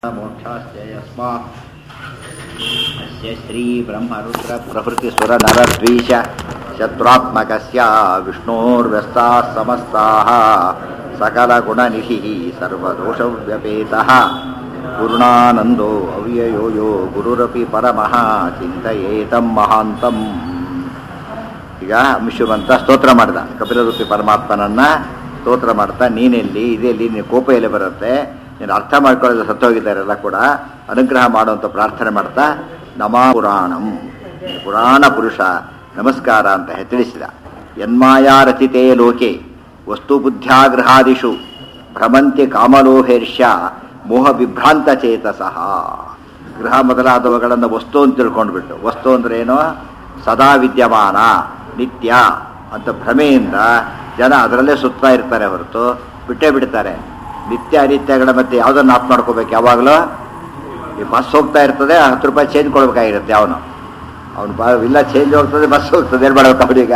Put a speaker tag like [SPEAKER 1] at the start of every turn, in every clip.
[SPEAKER 1] मोक्षास्य यस्मात् अस्य श्रीब्रह्मरुद्रप्रभृतिसुरनरद्वीष शत्रुत्मकस्य विष्णोर्व्यस्ताः समस्ताः सकलगुणनिधिः सर्वदोषव्यपेतः पूर्णानन्दो अव्ययो यो गुरुरपि परमः ಚಿಂತೆಯೇತಂ ಮಹಾಂತಂ ಈಗ ವಿಶ್ವವಂತ ಸ್ತೋತ್ರ ಮಾಡ್ದ ಕಪಿಲರೂಪಿ ಪರಮಾತ್ಮನನ್ನ ಸ್ತೋತ್ರ ಮಾಡ್ತಾ ನೀನೆಲ್ಲಿ ಇದೆಲ್ಲಿ ನಿನ್ನ ಕೋಪ ಎಲ್ಲಿ ಬರುತ್ತೆ ನೀನು ಅರ್ಥ ಮಾಡ್ಕೊಳ್ಳೋದು ಸತ್ತೋಗಿದ್ದಾರೆಲ್ಲ ಕೂಡ ಅನುಗ್ರಹ ಮಾಡುವಂತ ಪ್ರಾರ್ಥನೆ ಮಾಡ್ತಾ ನಮಾ ಪುರಾಣಂ ನೀನು ಪುರಾಣ ಪುರುಷ ನಮಸ್ಕಾರ ಅಂತ ಹೆ- ತಿಳಿಸಿದ ಯನ್ಮಾಯಾ ರಚಿತೆ ಲೋಕೆ ವಸ್ತು ಬುದ್ಧ್ಯಾಗೃಹಾದಿಷು ಭ್ರಮಂತಿ ಕಾಮಲೋಹೇರ್ಷ್ಯ ಮೋಹ ವಿಭ್ರಾಂತ ಚೇತಸಃ ಗೃಹ ಮೊದಲಾದವುಗಳನ್ನು ವಸ್ತು ಅಂತ ತಿಳ್ಕೊಂಡ್ಬಿಟ್ಟು ವಸ್ತು ಅಂದ್ರೆ ಏನು ಸದಾ ವಿದ್ಯಮಾನ ನಿತ್ಯ ಅಂತ ಭ್ರಮೆಯಿಂದ ಜನ ಅದರಲ್ಲೇ ಸುತ್ತಾ ಇರ್ತಾರೆ ಹೊರತು ಬಿಟ್ಟೇ ಬಿಡ್ತಾರೆ ನಿತ್ಯ ಅನಿತ್ಯಗಳ ಮತ್ತೆ ಯಾವುದನ್ನು ಆಫ್ ಮಾಡ್ಕೋಬೇಕು ಯಾವಾಗಲೂ ಈ ಬಸ್ ಹೋಗ್ತಾ ಇರ್ತದೆ ಹತ್ತು ರೂಪಾಯಿ ಚೇಂಜ್ ಕೊಡ್ಬೇಕಾಗಿರುತ್ತೆ ಅವನು ಅವನು ಬ ಇಲ್ಲ ಚೇಂಜ್ ಹೋಗ್ತದೆ ಬಸ್ ಹೋಗ್ತದೆ ಏನು ಮಾಡ್ಬೇಕು ಅವನೀಗ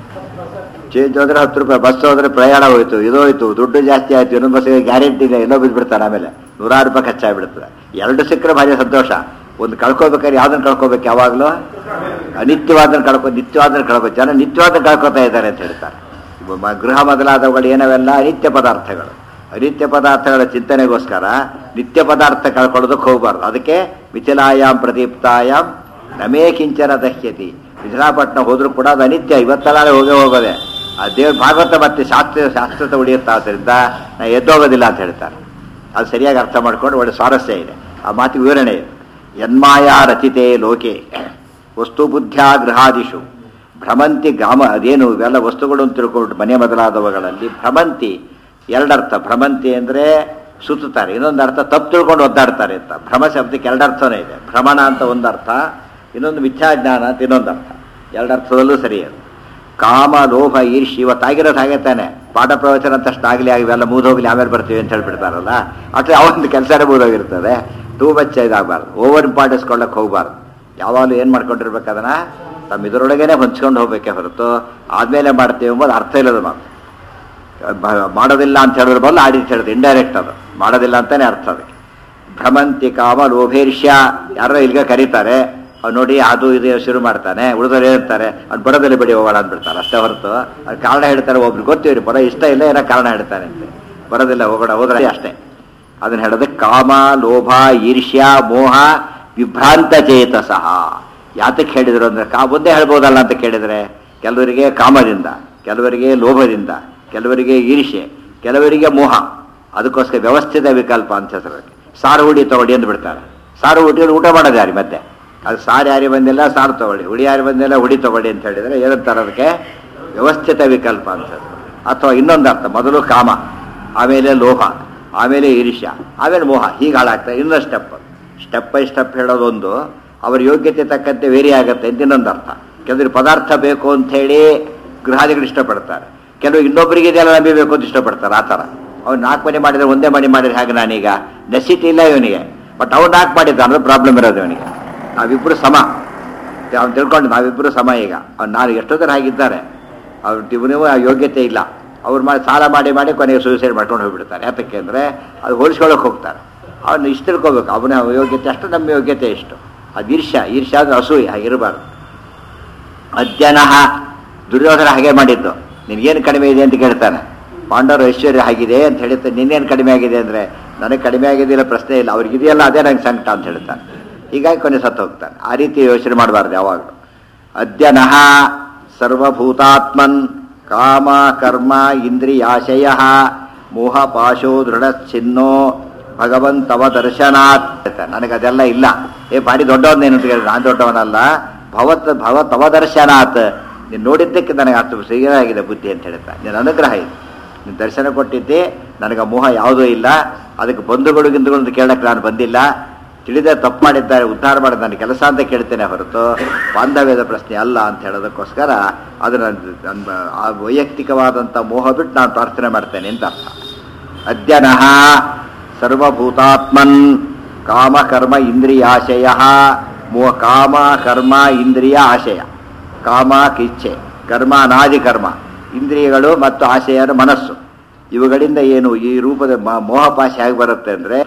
[SPEAKER 1] ಚೇಂಜ್ ಹೋದ್ರೆ ಹತ್ತು ರೂಪಾಯಿ ಬಸ್ ಹೋದ್ರೆ ಪ್ರಯಾಣ ಹೋಯ್ತು ಇದು ಹೋಯ್ತು ದುಡ್ಡು ಜಾಸ್ತಿ ಆಯ್ತು ಇನ್ನೊಂದು ಬಸ್ಸಿಗೆ ಗ್ಯಾರಂಟಿ ಇಲ್ಲ ಎಲ್ಲೋ ಬಿದ್ದುಬಿಡ್ತಾನೆ ಆಮೇಲೆ ನೂರಾರು ರೂಪಾಯಿ ಖರ್ಚಾಗ್ಬಿಡ್ತದೆ ಎರಡು ಸಿಕ್ಕರೆ ಭಾರಿ ಸಂತೋಷ ಒಂದು ಕಳ್ಕೊಬೇಕಾದ್ರೆ ಯಾವ್ದನ್ನ ಕಳ್ಕೊಬೇಕು ಯಾವಾಗಲೂ ಅನಿತ್ಯವಾದನ್ನ ಕಳ್ಕೊ ನಿತ್ಯವಾದನ್ನ ಕಳ್ಕೊ ಜನ ನಿತ್ಯವಾದನ್ನ ಕಳ್ಕೊತಾ ಇದ್ದಾರೆ ಅಂತ ಹೇಳ್ತಾರೆ ಮ- ಗೃಹ ಮೊದಲಾದವುಗಳು ಏನವೆಲ್ಲ ಅನಿತ್ಯ ಪದಾರ್ಥಗಳು ಅನಿತ್ಯ ಪದಾರ್ಥಗಳ ಚಿಂತನೆಗೋಸ್ಕರ ನಿತ್ಯ ಪದಾರ್ಥ ಕಳ್ಕೊಳ್ಳೋದಕ್ಕೆ ಹೋಗಬಾರ್ದು ಅದಕ್ಕೆ ಮಿಥಿಲಾಯಾಮ್ ಪ್ರದೀಪ್ತಾಯಾಮ್ ನಮೇ ಕಿಂಚನ ದಹ್ಯತಿ ವಿಜಯಪಟ್ಟಣ ಹೋದ್ರೂ ಕೂಡ ಅದು ಅನಿತ್ಯ ಇವತ್ತಲಾರೆ ಹೋಗೇ ಹೋಗೋದೆ ಆ ದೇವ್ರ ಭಾಗವತ ಮತ್ತೆ ಶಾಸ್ತ್ರ ಶಾಸ್ತ್ರತೆ ಉಳಿಯುತ್ತಾ ಆದ್ದರಿಂದ ನಾ ಎದ್ದೋಗೋದಿಲ್ಲ ಅಂತ ಹೇಳ್ತಾರೆ ಅದು ಸರಿಯಾಗಿ ಅರ್ಥ ಮಾಡ್ಕೊಂಡು ಒಳ್ಳೆ ಸ್ವಾರಸ್ಯ ಇದೆ ಆ ಮಾತಿಗೆ ವಿವರಣೆ ಇದೆ ಯನ್ಮಾಯಾ ರಚಿತೆ ಲೋಕೆ ವಸ್ತು ಬುದ್ಧ್ಯ ಗೃಹಾದಿಷು ಭ್ರಮಂತಿ ಗ್ರಾಮ ಅದೇನು ಇವೆಲ್ಲ ವಸ್ತುಗಳು ಅಂತ ತಿಳ್ಕೊಂಡು ಮನೆ ಮೊದಲಾದವುಗಳಲ್ಲಿ ಭ್ರಮಂತಿ ಎರಡರ್ಥ ಭ್ರಮಂತಿ ಅಂದರೆ ಸುತ್ತುತ್ತಾರೆ ಇನ್ನೊಂದು ಅರ್ಥ ತಪ್ಪು ತಿಳ್ಕೊಂಡು ಒದ್ದಾಡ್ತಾರೆ ಅಂತ ಭ್ರಮ ಶಬ್ದಕ್ಕೆ ಎರಡರ್ಥನೇ ಇದೆ ಭ್ರಮಣ ಅಂತ ಒಂದು ಅರ್ಥ ಇನ್ನೊಂದು ಮಿಥ್ಯಾಜ್ಞಾನ ಅಂತ ಇನ್ನೊಂದು ಅರ್ಥ ಎರಡರ್ಥದಲ್ಲೂ ಸರಿ ಅದು ಕಾಮ ಲೋಭ ಈರ್ಷಿ ಇವತ್ತಾಗಿರೋದು ಹಾಗೆ ತಾನೆ ಪಾಠ ಪ್ರವಚನ ಅಂತ ಆಗಲಿ ಇವೆಲ್ಲ ಮುಗಿದೋಗ್ಲಿ ಆಮೇಲೆ ಬರ್ತೀವಿ ಅಂತ ಹೇಳ್ಬಿಡ್ತಾರಲ್ಲ ಅಥವಾ ಅವೊಂದು ಕೆಲಸನೇ ಮುಗಿದೋಗಿರ್ತದೆ ಟೂ ಮಚ್ ಇದಾಗಬಾರ್ದು ಓವರ್ ಇಂಪಾರ್ಟೆನ್ಸ್ ಕೊಡ್ಲಕ್ಕೆ ಹೋಗಬಾರ್ದು ಯಾವಾಗಲೂ ಏನು ಮಾಡ್ಕೊಂಡಿರ್ಬೇಕು ಅದನ್ನ ತಮ್ಮ ಇದರೊಳಗೇನೆ ಹೊಂಚ್ಕೊಂಡು ಹೋಗ್ಬೇಕೆ ಹೊರತು ಆದ್ಮೇಲೆ ಮಾಡ್ತೀವಿ ಎಂಬುದು ಅರ್ಥ ಇಲ್ಲದ ಮಾತು ಬ- ಮಾಡೋದಿಲ್ಲ ಅಂತ ಹೇಳಿದ್ರೆ ಬಲ್ಲ ಆಡಿ ಅಂತ ಹೇಳಿದ್ರೆ ಇಂಡೈರೆಕ್ಟ್ ಅದು ಮಾಡೋದಿಲ್ಲ ಅಂತಾನೆ ಅರ್ಥ ಅದಕ್ಕೆ ಭ್ರಮಂತಿ ಕಾಮ ಲೋಭೇರ್ಷ್ಯ ಯಾರೋ ಇಲ್ಲಿಗೆ ಕರೀತಾರೆ ಅವ್ನು ನೋಡಿ ಅದು ಇದು ಶುರು ಮಾಡ್ತಾನೆ ಉಳಿದವ್ರು ಹೇಳ್ತಾರೆ ಅವ್ನು ಬರೋದಲ್ಲಿ ಬಿಡಿ ಹೋಗೋಣ ಅಂದ್ಬಿಡ್ತಾರೆ ಅಷ್ಟೇ ಹೊರತು ಅವ್ರು ಕಾರಣ ಹೇಳ್ತಾರೆ ಒಬ್ರು ಗೊತ್ತಿವ್ರಿ ಬರೋ ಇಷ್ಟ ಇಲ್ಲ ಏನೋ ಕಾರಣ ಹೇಳ್ತಾನೆ ಅಂತೆ ಬರೋದಿಲ್ಲ ಹೋಗೋಣ ಹೋದ್ರೆ ಅಷ್ಟೇ ಅದನ್ನ ಹೇಳೋದು ಕಾಮ ಲೋಭ ಈರ್ಷ್ಯ ಮೋಹ ವಿಭ್ರಾಂತ ಚೇತಸಃ ಯಾತಕ್ಕೆ ಹೇಳಿದ್ರು ಅಂದ್ರೆ ಕಾ ಒಂದೇ ಹೇಳ್ಬೋದಲ್ಲ ಅಂತ ಕೇಳಿದ್ರೆ ಕೆಲವರಿಗೆ ಕಾಮದಿಂದ ಕೆಲವರಿಗೆ ಲೋಭದಿಂದ ಕೆಲವರಿಗೆ ಈರ್ಷ್ಯೆ ಕೆಲವರಿಗೆ ಮೋಹ ಅದಕ್ಕೋಸ್ಕರ ವ್ಯವಸ್ಥಿತ ವಿಕಲ್ಪ ಅಂತ ಹೆಸರು ಅದಕ್ಕೆ. ಸಾರು ಹುಡಿ ತಗೊಳ್ಳಿ ಅಂತ ಬಿಡ್ತಾರೆ ಸಾರು ಹುಡಿ ಊಟ ಮಾಡೋದು ಯಾರಿ ಮತ್ತೆ ಅದು ಸಾರು ಯಾರಿಗೆ ಬಂದಿಲ್ಲ ಸಾರು ತಗೊಳ್ಳಿ ಹುಡಿ ಯಾರು ಬಂದಿಲ್ಲ ಹುಡಿ ತಗೊಳ್ಳಿ ಅಂತ ಹೇಳಿದ್ರೆ ಏನಂತಾರೆ ಅದಕ್ಕೆ ವ್ಯವಸ್ಥಿತ ವಿಕಲ್ಪ ಅಂತ ಹೆಸರು. ಅಥವಾ ಇನ್ನೊಂದು ಅರ್ಥ ಮೊದಲು ಕಾಮ ಆಮೇಲೆ ಲೋಹ ಆಮೇಲೆ ಈರ್ಷ್ಯ ಆಮೇಲೆ ಮೋಹ ಹೀಗೆ ಹಾಳಾಗ್ತದೆ ಇನ್ನೊಂದು ಸ್ಟೆಪ್ ಸ್ಟೆಪ್ ಬೈ ಸ್ಟೆಪ್ ಹೇಳೋದೊಂದು ಅವರ ಯೋಗ್ಯತೆ ತಕ್ಕಂತೆ ವೇರಿ ಆಗುತ್ತೆ ಅಂತ ಇನ್ನೊಂದು ಅರ್ಥ ಕೆಲವರು ಪದಾರ್ಥ ಬೇಕು ಅಂತ ಹೇಳಿ ಗೃಹಾದಿಗಳು ಇಷ್ಟಪಡ್ತಾರೆ ಕೆಲವು ಇನ್ನೊಬ್ಬರಿಗೆ ಇದೆಲ್ಲ ನಂಬಿಬೇಕು ಅಂತ ಇಷ್ಟಪಡ್ತಾರೆ ಆ ಥರ ಅವ್ನು ನಾಲ್ಕು ಮನೆ ಮಾಡಿದ್ರೆ ಒಂದೇ ಮನೆ ಮಾಡಿದ್ರೆ ಹಾಗೆ ನಾನೀಗ ನೆಸಿಟಿ ಇಲ್ಲ ಇವನಿಗೆ ಬಟ್ ಅವ್ನು ನಾಲ್ಕು ಮಾಡಿದ್ದ ಅನ್ನೋದು ಪ್ರಾಬ್ಲಮ್ ಇರೋದು ಇವನಿಗೆ ನಾವಿಬ್ಬರು ಸಮ ಅವ್ನು ತಿಳ್ಕೊಂಡು ನಾವಿಬ್ಬರು ಸಮ ಈಗ ಅವ್ನು ನಾನು ಎಷ್ಟೋ ಜನ ಹಾಗಿದ್ದಾರೆ ಅವ್ರ ಇವನಿಗೂ ಆ ಯೋಗ್ಯತೆ ಇಲ್ಲ ಅವ್ರು ಮಾಡಿ ಸಾಲ ಮಾಡಿ ಮಾಡಿ ಕೊನೆಗೆ ಸೂಸೈಡ್ ಮಾಡ್ಕೊಂಡು ಹೋಗ್ಬಿಡ್ತಾರೆ ಯಾತಕ್ಕೆ ಅಂದರೆ ಅದು ಹೋಲಿಸ್ಕೊಳ್ಳೋಕೆ ಹೋಗ್ತಾರೆ ಅವ್ನು ಇಷ್ಟು ತಿಳ್ಕೊಬೇಕು ಅವನ ಯೋಗ್ಯತೆ ಅಷ್ಟು ನಮ್ಮ ಯೋಗ್ಯತೆ ಇಷ್ಟು ಅದು ಈರ್ಷ್ಯ ಈರ್ಷ್ಯ ಅಂದ್ರೆ ಅಸೂಯೆ ಹಾಗಿರಬಾರ್ದು ಅದ್ಯನಃ ದುರ್ಯೋಧನ ಹಾಗೆ ಮಾಡಿದ್ದು ನಿನಗೇನು ಕಡಿಮೆ ಇದೆ ಅಂತ ಕೇಳ್ತಾನೆ ಪಾಂಡವರು ಐಶ್ವರ್ಯ ಆಗಿದೆ ಅಂತ ಹೇಳ್ತಾನೆ ನಿನ್ನೇನು ಕಡಿಮೆ ಆಗಿದೆ ಅಂದರೆ ನನಗೆ ಕಡಿಮೆ ಆಗಿದೆಯಲ್ಲ ಪ್ರಶ್ನೆ ಇಲ್ಲ ಅವ್ರಿಗೆ ಇದೆಯಲ್ಲ ಅದೇ ನಂಗೆ ಸಂಕಟ ಅಂತ ಹೇಳ್ತಾನೆ ಹೀಗಾಗಿ ಕೊನೆ ಸತ್ತು ಹೋಗ್ತಾನೆ ಆ ರೀತಿ ಯೋಚನೆ ಮಾಡಬಾರ್ದು ಯಾವಾಗಲೂ ಅದ್ಯನಃ ಸರ್ವಭೂತಾತ್ಮನ್ ಕಾಮ ಕರ್ಮ ಇಂದ್ರಿಯಾಶಯ ಮೋಹ ಪಾಶೋ ದೃಢ ಚಿನ್ನೋ ಭಗವಂತವ ದರ್ಶನಾತ್ ನನಗೆ ಅದೆಲ್ಲ ಇಲ್ಲ ಏ ಬಾಡಿ ದೊಡ್ಡವನ್ನೇನು ಅಂತ ಕೇಳಿದ್ರೆ ನಾನು ದೊಡ್ಡವನಲ್ಲ ಭವತ್ ಭವ ತವ ದರ್ಶನಾತ್ ನೀನು ನೋಡಿದ್ದಕ್ಕೆ ನನಗೆ ಅಷ್ಟು ಸಿಗಿರಾಗಿದೆ ಬುದ್ಧಿ ಅಂತ ಹೇಳ್ತಾ ನಿನ್ನ ಅನುಗ್ರಹ ಇದೆ ನೀನು ದರ್ಶನ ಕೊಟ್ಟಿದ್ದೆ ನನಗೆ ಮೋಹ ಯಾವುದೂ ಇಲ್ಲ ಅದಕ್ಕೆ ಬಂಧುಗಳು ಗಿಂದುಗಳು ಅಂತ ಕೇಳಕ್ಕೆ ನಾನು ಬಂದಿಲ್ಲ ತಿಳಿದ ತಪ್ಪು ಮಾಡಿದ್ದಾರೆ ಉದ್ಧಾರ ಮಾಡಿದ ನನ್ನ ಕೆಲಸ ಅಂತ ಕೇಳ್ತೇನೆ ಹೊರತು ಬಾಂಧವ್ಯದ ಪ್ರಶ್ನೆ ಅಲ್ಲ ಅಂತ ಹೇಳೋದಕ್ಕೋಸ್ಕರ ಅದು ನನ್ನ ನನ್ನ ಆ ವೈಯಕ್ತಿಕವಾದಂಥ ಮೋಹ ಬಿಟ್ಟು ನಾನು ಪ್ರಾರ್ಥನೆ ಮಾಡ್ತೇನೆ ಅಂತ ಅರ್ಥ ಅದ್ಯನಃ ಸರ್ವಭೂತಾತ್ಮನ್ ಕಾಮ ಕರ್ಮ ಇಂದ್ರಿಯಾಶಯ ಮೋಹ ಕಾಮ ಕರ್ಮ ಇಂದ್ರಿಯ ಆಶಯ ಕಾಮ ಕಿಚ್ಛೆ ಕರ್ಮ ಅನಾದಿ ಕರ್ಮ ಇಂದ್ರಿಯಗಳು ಮತ್ತು ಆಶಯದ ಮನಸ್ಸು ಇವುಗಳಿಂದ ಏನು ಈ ರೂಪದ ಮ- ಮೋಹಪಾಶ ಹೇಗೆ ಬರುತ್ತೆ ಅಂದರೆ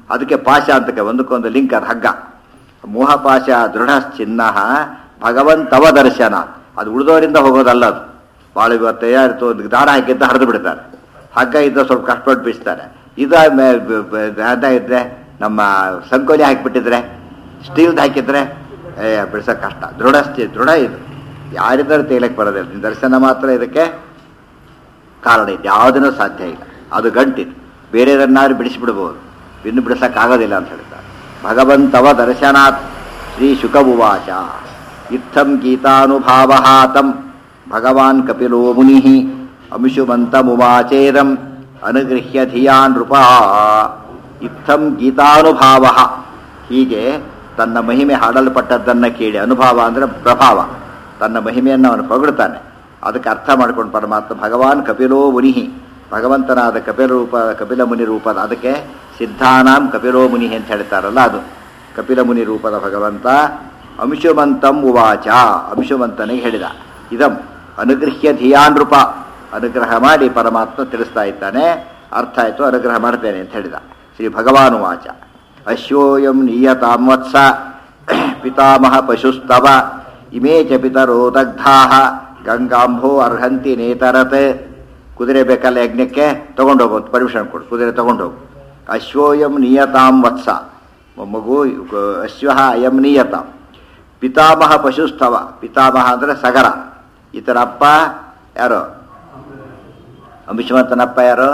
[SPEAKER 1] ಅದಕ್ಕೆ ಪಾಶ ಅಂತಕ್ಕೆ ಒಂದಕ್ಕೊಂದು ಲಿಂಕ್ ಅದು ಹಗ್ಗ ಮೋಹಪಾಶ ದೃಢ ಚಿನ್ನ ಭಗವಂತವ ದರ್ಶನ ಅದು ಉಳಿದವರಿಂದ ಹೋಗೋದಲ್ಲ ಅದು ಭಾಳ ಇವತ್ತು ತಯಾರಿತು ಒಂದು ದಾರ ಹಾಕಿದ್ದ ಹರಿದು ಬಿಡ್ತಾರೆ ಹಗ್ಗ ಇದ್ದ ಸ್ವಲ್ಪ ಕಷ್ಟಪಟ್ಟು ಬೀಸ್ತಾರೆ ಇದು ಮೇ- ಬ- ಬ- ಅದ ಇದ್ರೆ ನಮ್ಮ ಸಂಕೋಲಿ ಹಾಕಿಬಿಟ್ಟಿದ್ರೆ ಸ್ಟೀಲ್ದು ಹಾಕಿದ್ರೆ ಏ ಬಿಡ್ಸೋಕೆ ಕಷ್ಟ ದೃಢ ಸ್ಥಿ- ದೃಢ ಇದು ಯಾರಿದ್ದರೂ ತೇಲಕ್ಕೆ ಬರೋದಿಲ್ಲ ನಿನ್ನ ದರ್ಶನ ಮಾತ್ರ ಇದಕ್ಕೆ ಕಾರಣ ಇದೆ ಯಾವುದನ್ನೂ ಸಾಧ್ಯ ಇಲ್ಲ ಅದು ಗಂಟಿದು ಬೇರೆದನ್ನಾರು ಬಿಡಿಸಿಬಿಡ್ಬೋದು ಇನ್ನು ಬಿಡಿಸೋಕ್ಕಾಗೋದಿಲ್ಲ ಅಂತ ಹೇಳ್ತಾರೆ ಭಗವಂತವ ದರ್ಶನಾತ್ ಶ್ರೀ ಶುಕವುವಾಚ ಇತ್ತಂ ಗೀತಾನುಭಾವಹಾತಂ ಭಗವಾನ್ ಕಪಿಲೋ ಮುನಿ ಅಂಶುಮಂತಮುವಾಚೇದಂ ಅನುಗೃಹ್ಯ ಧಿಯಾ ನೃಪ ಇತ್ತಂ ಗೀತಾನುಭಾವ ಹೀಗೆ ತನ್ನ ಮಹಿಮೆ ಹಾಡಲ್ಪಟ್ಟದ್ದನ್ನು ಕೇಳಿ ಅನುಭವ ಅಂದರೆ ಪ್ರಭಾವ ತನ್ನ ಮಹಿಮೆಯನ್ನು ಅವನು ಹೊಗಳ್ತಾನೆ ಅದಕ್ಕೆ ಅರ್ಥ ಮಾಡ್ಕೊಂಡು ಪರಮಾತ್ಮ ಭಗವಾನ್ ಕಪಿಲೋ ಮುನಿ ಭಗವಂತನಾದ ಕಪಿಲ ರೂಪ ಕಪಿಲ ಮುನಿ ರೂಪದ ಅದಕ್ಕೆ ಸಿದ್ಧಾನಾಂ ಕಪಿಲೋ ಮುನಿ ಅಂತ ಹೇಳ್ತಾರಲ್ಲ ಅದು ಕಪಿಲ ಮುನಿ ರೂಪದ ಭಗವಂತ ಅಂಶುಮಂತಂ ಉವಾಚ ಅಂಶುಮಂತನಿಗೆ ಹೇಳಿದ ಇದಂ ಅನುಗೃಹ್ಯ ಧಿಯಾನೃಪ ಅನುಗ್ರಹ ಮಾಡಿ ಪರಮಾತ್ಮ ತಿಳಿಸ್ತಾ ಇದ್ದಾನೆ ಅರ್ಥ ಆಯಿತು ಅನುಗ್ರಹ ಮಾಡ್ತೇನೆ ಅಂತ ಹೇಳಿದ ಶ್ರೀ ಭಗವಾನ್ ವಾಚ ಅಶ್ವೋಯಂ ನೀಯತಾಂ ವತ್ಸ ಪಿತಾಮಹ ಪಶುಸ್ತವ ಇಮೇ ಚ ಪಿತರೋ ದಗ್ಧಾ ಗಂಗಾಂಭೋ ಅರ್ಹಂತಿ ನೇತರತ್ ಕುದುರೆ ಬೇಕಲ್ಲ ಯಜ್ಞಕ್ಕೆ ತಗೊಂಡೋಗು ಅಂತ ಪರ್ಮಿಷನ್ ಕೊಡು ಕುದುರೆ ತಗೊಂಡೋಗು ಅಶ್ವೋಯಂ ನಿಯತಾಂ ವತ್ಸ ಮಗು ಅಶ್ವ ಅಯಂ ನಿಯತಾಂ ಪಿತಾಮಹ ಪಶುಸ್ತವ ಪಿತಾಮಹ ಅಂದರೆ ಸಗರ ಈತನ ಅಪ್ಪ ಯಾರು ಅಂಬಿಶ್ವಂತನಪ್ಪ ಯಾರು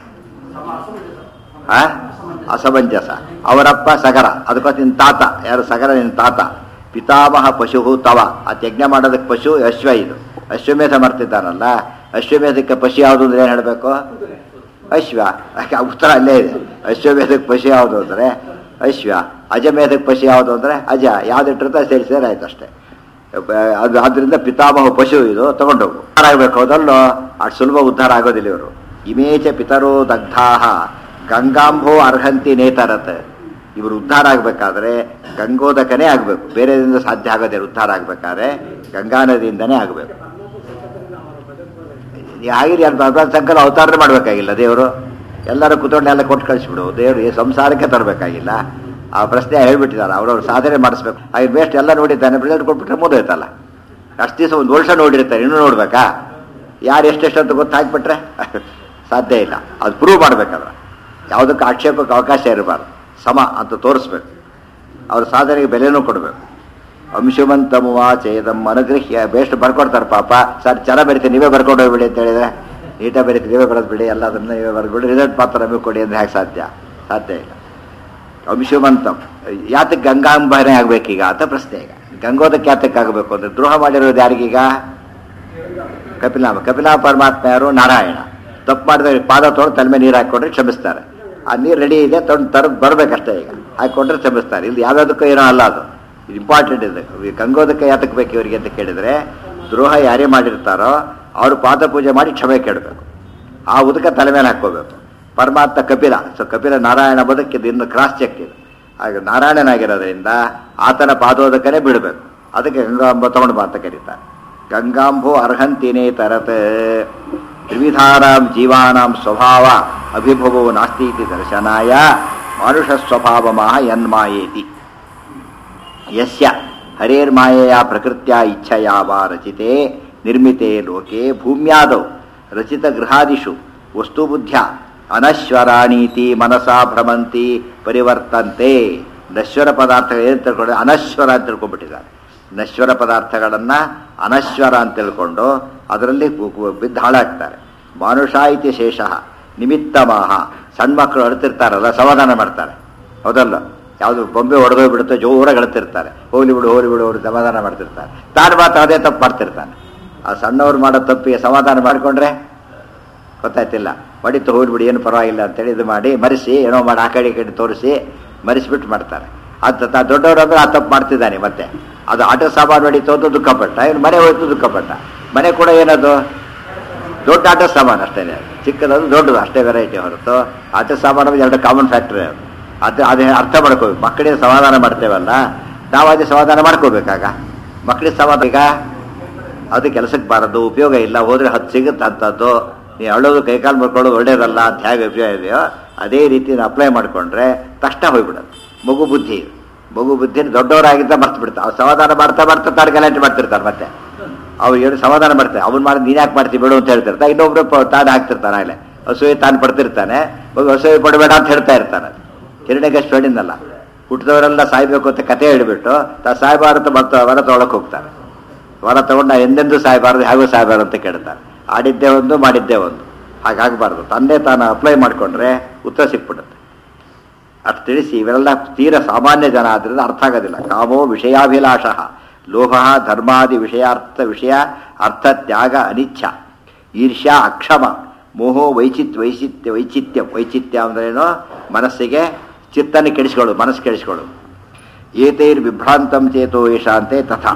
[SPEAKER 1] ಆ ಅಸಮಂಜಸ ಅವರಪ್ಪ ಸಗರ ಅದಕ್ಕೋಸ್ಕರ ನಿನ್ನ ತಾತ ಯಾರು ಸಗರ ನಿನ್ನ ತಾತ ಪಿತಾಮಹ ಪಶು ತವ ಆ ಯಜ್ಞ ಮಾಡೋದಕ್ಕೆ ಪಶು ಅಶ್ವ ಇದು ಅಶ್ವಮೇಧ ಮಾಡ್ತಿದ್ದಾನಲ್ಲ ಅಶ್ವಮೇಧಕ್ಕೆ ಪಶು ಯಾವುದು ಅಂದ್ರೆ ಏನು ಹೇಳಬೇಕು ಅಶ್ವ ಯಾಕೆ ಉತ್ತರ ಅಲ್ಲೇ ಇದೆ ಅಶ್ವಮೇಧಕ್ಕೆ ಪಶು ಯಾವುದು ಅಂದರೆ ಅಶ್ವ ಅಜಮೇಧಕ್ಕೆ ಪಶು ಯಾವುದು ಅಂದರೆ ಅಜ ಯಾವ್ದಿಟ್ಟಿರುತ್ತೆ ಸೇರಿ ಸೇರಿ ಆಯ್ತು ಅಷ್ಟೇ ಅದು ಆದ್ರಿಂದ ಪಿತಾಮಹ ಪಶು ಇದು ತಗೊಂಡೋಗು ಉದ್ಧಾರ ಆಗಬೇಕು ಹೌದಲ್ಲೋ ಅಷ್ಟು ಸುಲಭ ಉದ್ಧಾರ ಆಗೋದಿಲ್ಲ ಇವರು ಇಮೇಚ ಪಿತರೋ ದಗ್ಧಾಹ ಗಂಗಾಂಭೋ ಅರ್ಹಂತಿ ನೇತರತ್ ಇವರು ಉದ್ಧಾರ ಆಗಬೇಕಾದ್ರೆ ಗಂಗೋದಕನೇ ಆಗಬೇಕು ಬೇರೆದಿಂದ ಸಾಧ್ಯ ಆಗೋದಿಲ್ಲ ಉದ್ಧಾರ ಆಗಬೇಕಾದ್ರೆ ಗಂಗಾ ನದಿಯಿಂದನೇ ಆಗಬೇಕು ಹಾಗೆ ಯಾರು ಭಗವಾನ್ ಸಂಕಲ್ಪ ಅವತಾರ ಮಾಡಬೇಕಾಗಿಲ್ಲ ದೇವರು ಎಲ್ಲರೂ ಕುತ್ಕೊಂಡು ಎಲ್ಲ ಕೊಟ್ಟು ಕಳಿಸ್ಬಿಡು ದೇವರು ಈ ಸಂಸಾರಕ್ಕೆ ತರಬೇಕಾಗಿಲ್ಲ ಆ ಪ್ರಶ್ನೆ ಹೇಳ್ಬಿಟ್ಟಿದ್ದಾರೆ ಅವ್ರವ್ರ ಸಾಧನೆ ಮಾಡಿಸ್ಬೇಕು ಹಾಗೆ ಬೇಸ್ಟ್ ಎಲ್ಲ ನೋಡಿದ್ದಾನೆ ರಿಸಲ್ಟ್ ಕೊಟ್ಬಿಟ್ರೆ ಮುಗಿದೋಯ್ತಲ್ಲ ಅಷ್ಟು ದಿವಸ ಒಂದು ವರ್ಷ ನೋಡಿರ್ತಾರೆ ಇನ್ನೂ ನೋಡ್ಬೇಕಾ ಯಾರು ಎಷ್ಟೆಷ್ಟು ಅಂತ ಗೊತ್ತು ಹಾಕ್ಬಿಟ್ರೆ ಸಾಧ್ಯ ಇಲ್ಲ ಅದು ಪ್ರೂವ್ ಮಾಡ್ಬೇಕಲ್ಲ ಯಾವುದಕ್ಕೆ ಆಕ್ಷೇಪಕ್ಕೆ ಅವಕಾಶ ಇರಬಾರ್ದು ಸಮ ಅಂತ ತೋರಿಸ್ಬೇಕು ಅವ್ರ ಸಾಧನೆಗೆ ಬೆಲೆನೂ ಕೊಡಬೇಕು ಅಂಶುಮಂತಮುವಾ ಚೇದಂ ಅನುಗ್ರಹ್ಯ ಬೇಸ್ಟ್ ಬರ್ಕೊಡ್ತಾರೆ ಪಾಪ ಸರ್ ಚೆನ್ನಾಗಿ ಬರೀತೀವಿ ನೀವೇ ಬರ್ಕೊಂಡು ಹೋಗ್ಬಿಡಿ ಅಂತ ಹೇಳಿದ್ರೆ ನೀಟಾಗಿ ಬರೀತೀವಿ ನೀವೇ ಬರೋದು ಬಿಡಿ ಎಲ್ಲದನ್ನ ನೀವೇ ಬರ್ಬಿಡಿ ರಿಸಲ್ಟ್ ಮಾತ್ರ ನಮಗೆ ಕೊಡಿ ಅಂದ್ರೆ ಹೇಗೆ ಸಾಧ್ಯ ಸಾಧ್ಯ ಇಲ್ಲ ಅಂಶುಮಂತಂ ಯಾತಕ್ಕೆ ಗಂಗಾಂಬನೇ ಆಗ್ಬೇಕೀಗ ಅಂತ ಪ್ರಶ್ನೆ ಈಗ ಗಂಗೋದಕ್ಕೆ ಯಾತಕ್ಕೆ ಆಗಬೇಕು ಅಂದ್ರೆ ದ್ರೋಹ ಮಾಡಿರೋದು ಯಾರಿಗೀಗ ಕಪಿಲಾಮ ಕಪಿಲಾಮ ಪರಮಾತ್ಮ ಯಾರು ನಾರಾಯಣ ತಪ್ಪು ಮಾಡಿದ್ರೆ ಪಾದ ತೊಗೊಂಡು ತಲೆ ಮೇಲೆ ನೀರು ಹಾಕ್ಕೊಂಡ್ರೆ ಕ್ಷಮಿಸ್ತಾರೆ ಆ ನೀರು ರೆಡಿ ಇದೆ ತೊಗೊಂಡು ತರ ಬರ್ಬೇಕಷ್ಟೇ ಈಗ ಹಾಕ್ಕೊಂಡ್ರೆ ಕ್ಷಮಿಸ್ತಾರೆ ಇಲ್ಲಿ ಯಾವ್ಯಾವುದಕ್ಕೂ ಏನೋ ಅಲ್ಲ ಅದು ಇದು ಇಂಪಾರ್ಟೆಂಟ್ ಇದೆ ಈ ಗಂಗೋದಕ್ಕೆ ಯಾತಕ್ಕೆ ಬೇಕು ಇವರಿಗೆ ಅಂತ ಕೇಳಿದ್ರೆ ದ್ರೋಹ ಯಾರೇ ಮಾಡಿರ್ತಾರೋ ಅವರು ಪಾದ ಪೂಜೆ ಮಾಡಿ ಕ್ಷಮೆ ಕೇಳಬೇಕು ಆ ಉದಕ ತಲೆ ಮೇಲೆ ಹಾಕ್ಕೋಬೇಕು ಪರಮಾತ್ಮ ಕಪಿಲ ಸೊ ಕಪಿಲ ನಾರಾಯಣ ಬದುಕಿದ್ದು ಇನ್ನು ಕ್ರಾಸ್ ಚೆಕ್ ಇದು ಹಾಗೆ ನಾರಾಯಣನಾಗಿರೋದ್ರಿಂದ ಆತನ ಪಾದೋದಕನೇ ಬಿಡಬೇಕು ಅದಕ್ಕೆ ಗಂಗಾಂಬ ತಗೊಂಡು ಬಾ ಅಂತ ಕರೀತಾರೆ ಗಂಗಾಂಬೋ ಅರ್ಹಂತಿನೇ ತರತ್ ತ್ರಿವಿಧಾರಾಂ ಜೀವಾನಾಂ ಸ್ವಭಾವ ಅಭಿಭವೋ ನಾಸ್ತಿ ಇತಿ ದರ್ಶನಾಯ ಮಾನುಷ ಸ್ವಭಾವಮಃ ಯನ್ಮಾಯೇತಿ ಯಸ್ಯ ಹರೇರ್ಮಾಯೆಯ ಪ್ರಕೃತ್ಯ ಇಚ್ಛೆಯ ವಾ ರಚಿತೆ ನಿರ್ಮಿತೆ ಲೋಕೆ ಭೂಮ್ಯಾದೌ ರಚಿತ ಗೃಹಾದಿಷು ವಸ್ತುಬುದ್ಧ್ಯ ಅನಶ್ವರಾಣೀತಿ ಮನಸಾ ಭ್ರಮಂತಿ ಪರಿವರ್ತಂತೆ ನಶ್ವರ ಪದಾರ್ಥಗಳು ಏನು ತಿಳ್ಕೊಂಡು ಅನಶ್ವರ ಅಂತ ತಿಳ್ಕೊಂಡ್ಬಿಟ್ಟಿದ್ದಾರೆ ನಶ್ವರ ಪದಾರ್ಥಗಳನ್ನು ಅನಶ್ವರ ಅಂತ ತಿಳ್ಕೊಂಡು ಅದರಲ್ಲಿ ಕು- ಕು- ಬಿದ್ದು ಹಾಳಾಗ್ತಾರೆ ಮಾನುಷ ಇತಿ ಶೇಷ ನಿಮಿತ್ತಮಾಹ ಸಣ್ಣ ಮಕ್ಕಳು ಅಳ್ತಿರ್ತಾರಲ್ಲ ಸಮಾಧಾನ ಮಾಡ್ತಾರೆ ಹೌದಲ್ಲ ಯಾವುದು ಬೊಂಬೆ ಹೊಡೆದೋ ಬಿಡುತ್ತೋ ಜೋರಾಗಿ ಅಳ್ತಿರ್ತಾರೆ ಹೋಗ್ಲಿ ಬಿಡು ಹೋಗ್ಲಿ ಬಿಡು ಅವರು ಸಮಾಧಾನ ಮಾಡ್ತಿರ್ತಾರೆ ತಾನು ಮಾತ್ರ ಅದೇ ತಪ್ಪು ಮಾಡ್ತಿರ್ತಾನೆ ಆ ಸಣ್ಣವ್ರು ಮಾಡೋ ತಪ್ಪಿಗೆ ಸಮಾಧಾನ ಮಾಡಿಕೊಂಡ್ರೆ ಗೊತ್ತಾಯ್ತಿಲ್ಲ ಹೊಡಿತು ಹೋಗ್ಬಿಡಿ ಏನು ಪರವಾಗಿಲ್ಲ ಅಂತೇಳಿ ಇದು ಮಾಡಿ ಮರೆಸಿ ಏನೋ ಮಾಡಿ ಆ ಕಡೆ ಈ ಕಡೆ ತೋರಿಸಿ ಮರೆಸಿಬಿಟ್ಟು ಮಾಡ್ತಾರೆ ಅದು ತ ದೊಡ್ಡವರು ಅಂದ್ರೆ ಆ ತಪ್ಪು ಮಾಡ್ತಿದ್ದಾನೆ ಮತ್ತೆ ಅದು ಆಟೋ ಸಾಮಾನು ಹೊಡಿತು ಅಂತ ದುಃಖಪಟ್ಟ ಇವ್ನು ಮನೆ ಹೋಯ್ತು ದುಃಖಪಟ್ಟ ಮನೆ ಕೂಡ ಏನದು ದೊಡ್ಡ ಆಟೋ ಸಾಮಾನು ಅಷ್ಟೇ ಚಿಕ್ಕದದು ದೊಡ್ಡದು ಅಷ್ಟೇ ವೆರೈಟಿ ಹೊರತು ಆಟೋ ಸಾಮಾನು ಎರಡು ಕಾಮನ್ ಫ್ಯಾಕ್ಟ್ರಿ ಅದು ಅದು ಅದೇ ಅರ್ಥ ಮಾಡ್ಕೋಬೇಕು ಮಕ್ಕಳಿಗೆ ಸಮಾಧಾನ ಮಾಡ್ತೇವಲ್ಲ ನಾವು ಅದೇ ಸಮಾಧಾನ ಮಾಡ್ಕೋಬೇಕಾಗ ಮಕ್ಕಳಿಗೆ ಸಮಾಧಾನ ಈಗ ಅದು ಕೆಲಸಕ್ಕೆ ಬಾರದು ಉಪಯೋಗ ಇಲ್ಲ ಹೋದ್ರೆ ಹತ್ತು ಸಿಗುತ್ತೆ ಅಂಥದ್ದು ನೀವು ಅಳೋದು ಕೈಕಾಲು ಮಾಡ್ಕೊಳ್ಳೋದು ಒಳ್ಳೇದಲ್ಲ ಅಂತ ಹೇಗೆ ಉಪಯೋಗ ಇದೆಯೋ ಅದೇ ರೀತಿ ಅಪ್ಲೈ ಮಾಡಿಕೊಂಡ್ರೆ ತಕ್ಷಣ ಹೋಗ್ಬಿಡೋದು ಮಗು ಬುದ್ಧಿ ಮಗು ಬುದ್ಧಿ ದೊಡ್ಡವರಾಗಿದ್ದ ಮರ್ತು ಬಿಡ್ತಾರೆ ಅವ್ರು ಸಮಾಧಾನ ಮಾಡ್ತಾ ಮಾಡ್ತಾ ತಾನು ಗಲಾಟೆ ಮಾಡ್ತಿರ್ತಾರೆ ಮತ್ತೆ ಅವ್ರು ಏನು ಸಮಾಧಾನ ಮಾಡ್ತಾರೆ ಅವ್ನು ಮಾಡಿ ನೀನು ಯಾಕೆ ಮಾಡ್ತೀವಿ ಬಿಡು ಅಂತ ಹೇಳ್ತಿರ್ತಾರೆ ಇನ್ನೊಬ್ರು ಪ- ತಾನು ಹಾಕ್ತಿರ್ತಾನೆ ಆಗಲೇ ಅಸೂಯೆ ತಾನು ಪಡ್ತಿರ್ತಾನೆ ಮಗು ಅಸೂಯೆ ಪಡಬೇಡ ಅಂತ ಹೇಳ್ತಾ ಇರ್ತಾನೆ ಹಿರಣ್ಯಕಷ್ಟು ಹೇಳಿದ್ನಲ್ಲ ಹುಟ್ಟಿದವರೆಲ್ಲ ಸಾಯ್ಬೇಕು ಅಂತ ಕತೆ ಹೇಳಿಬಿಟ್ಟು ತಾ ಸಾಯ್ಬಾರದು ಮತ್ತೆ ವರ ತೊಗೊಳಕ್ ಹೋಗ್ತಾರೆ ವರ ತಗೊಂಡು ನಾ ಎಂದೆಂದೂ ಸಾಯ್ಬಾರ್ದು ಹೇಗೂ ಸಾಯ್ಬಾರ್ದು ಅಂತ ಕೇಳ್ತಾರೆ ಆಡಿದ್ದೇ ಒಂದು ಮಾಡಿದ್ದೇ ಒಂದು ಹಾಗಾಗಬಾರ್ದು ತಂದೆ ತಾನು ಅಪ್ಲೈ ಮಾಡಿಕೊಂಡ್ರೆ ಉತ್ತರ ಸಿಕ್ಬಿಡುತ್ತೆ ಅಷ್ಟು ತಿಳಿಸಿ ಇವೆಲ್ಲ ತೀರ ಸಾಮಾನ್ಯ ಜನ ಆದ್ರಿಂದ ಅರ್ಥ ಆಗೋದಿಲ್ಲ ಕಾಮೋ ವಿಷಯಾಭಿಲಾಷ ಲೋಭ ಧರ್ಮಾದಿ ವಿಷಯಾರ್ಥ ವಿಷಯ ಅರ್ಥ ತ್ಯಾಗ ಅನಿಚ್ಛ ಈರ್ಷ್ಯಾ ಅಕ್ಷಮ ಮೋಹೋ ವೈಚಿತ್ ವೈಚಿತ್ಯ ವೈಚಿತ್ಯ ವೈಚಿತ್ಯ ಅಂದ್ರೇನು ಮನಸ್ಸಿಗೆ ಚಿತ್ತನ್ನು ಕೆಡಿಸ್ಕೊಳ್ಳು ಮನಸ್ಸು ಕೆಡಿಸ್ಕೊಳ್ಳು ಏತೈರ್ ವಿಭ್ರಾಂತಂ ಚೇತೋ ಯಶಾಂತೆ ತಥಾ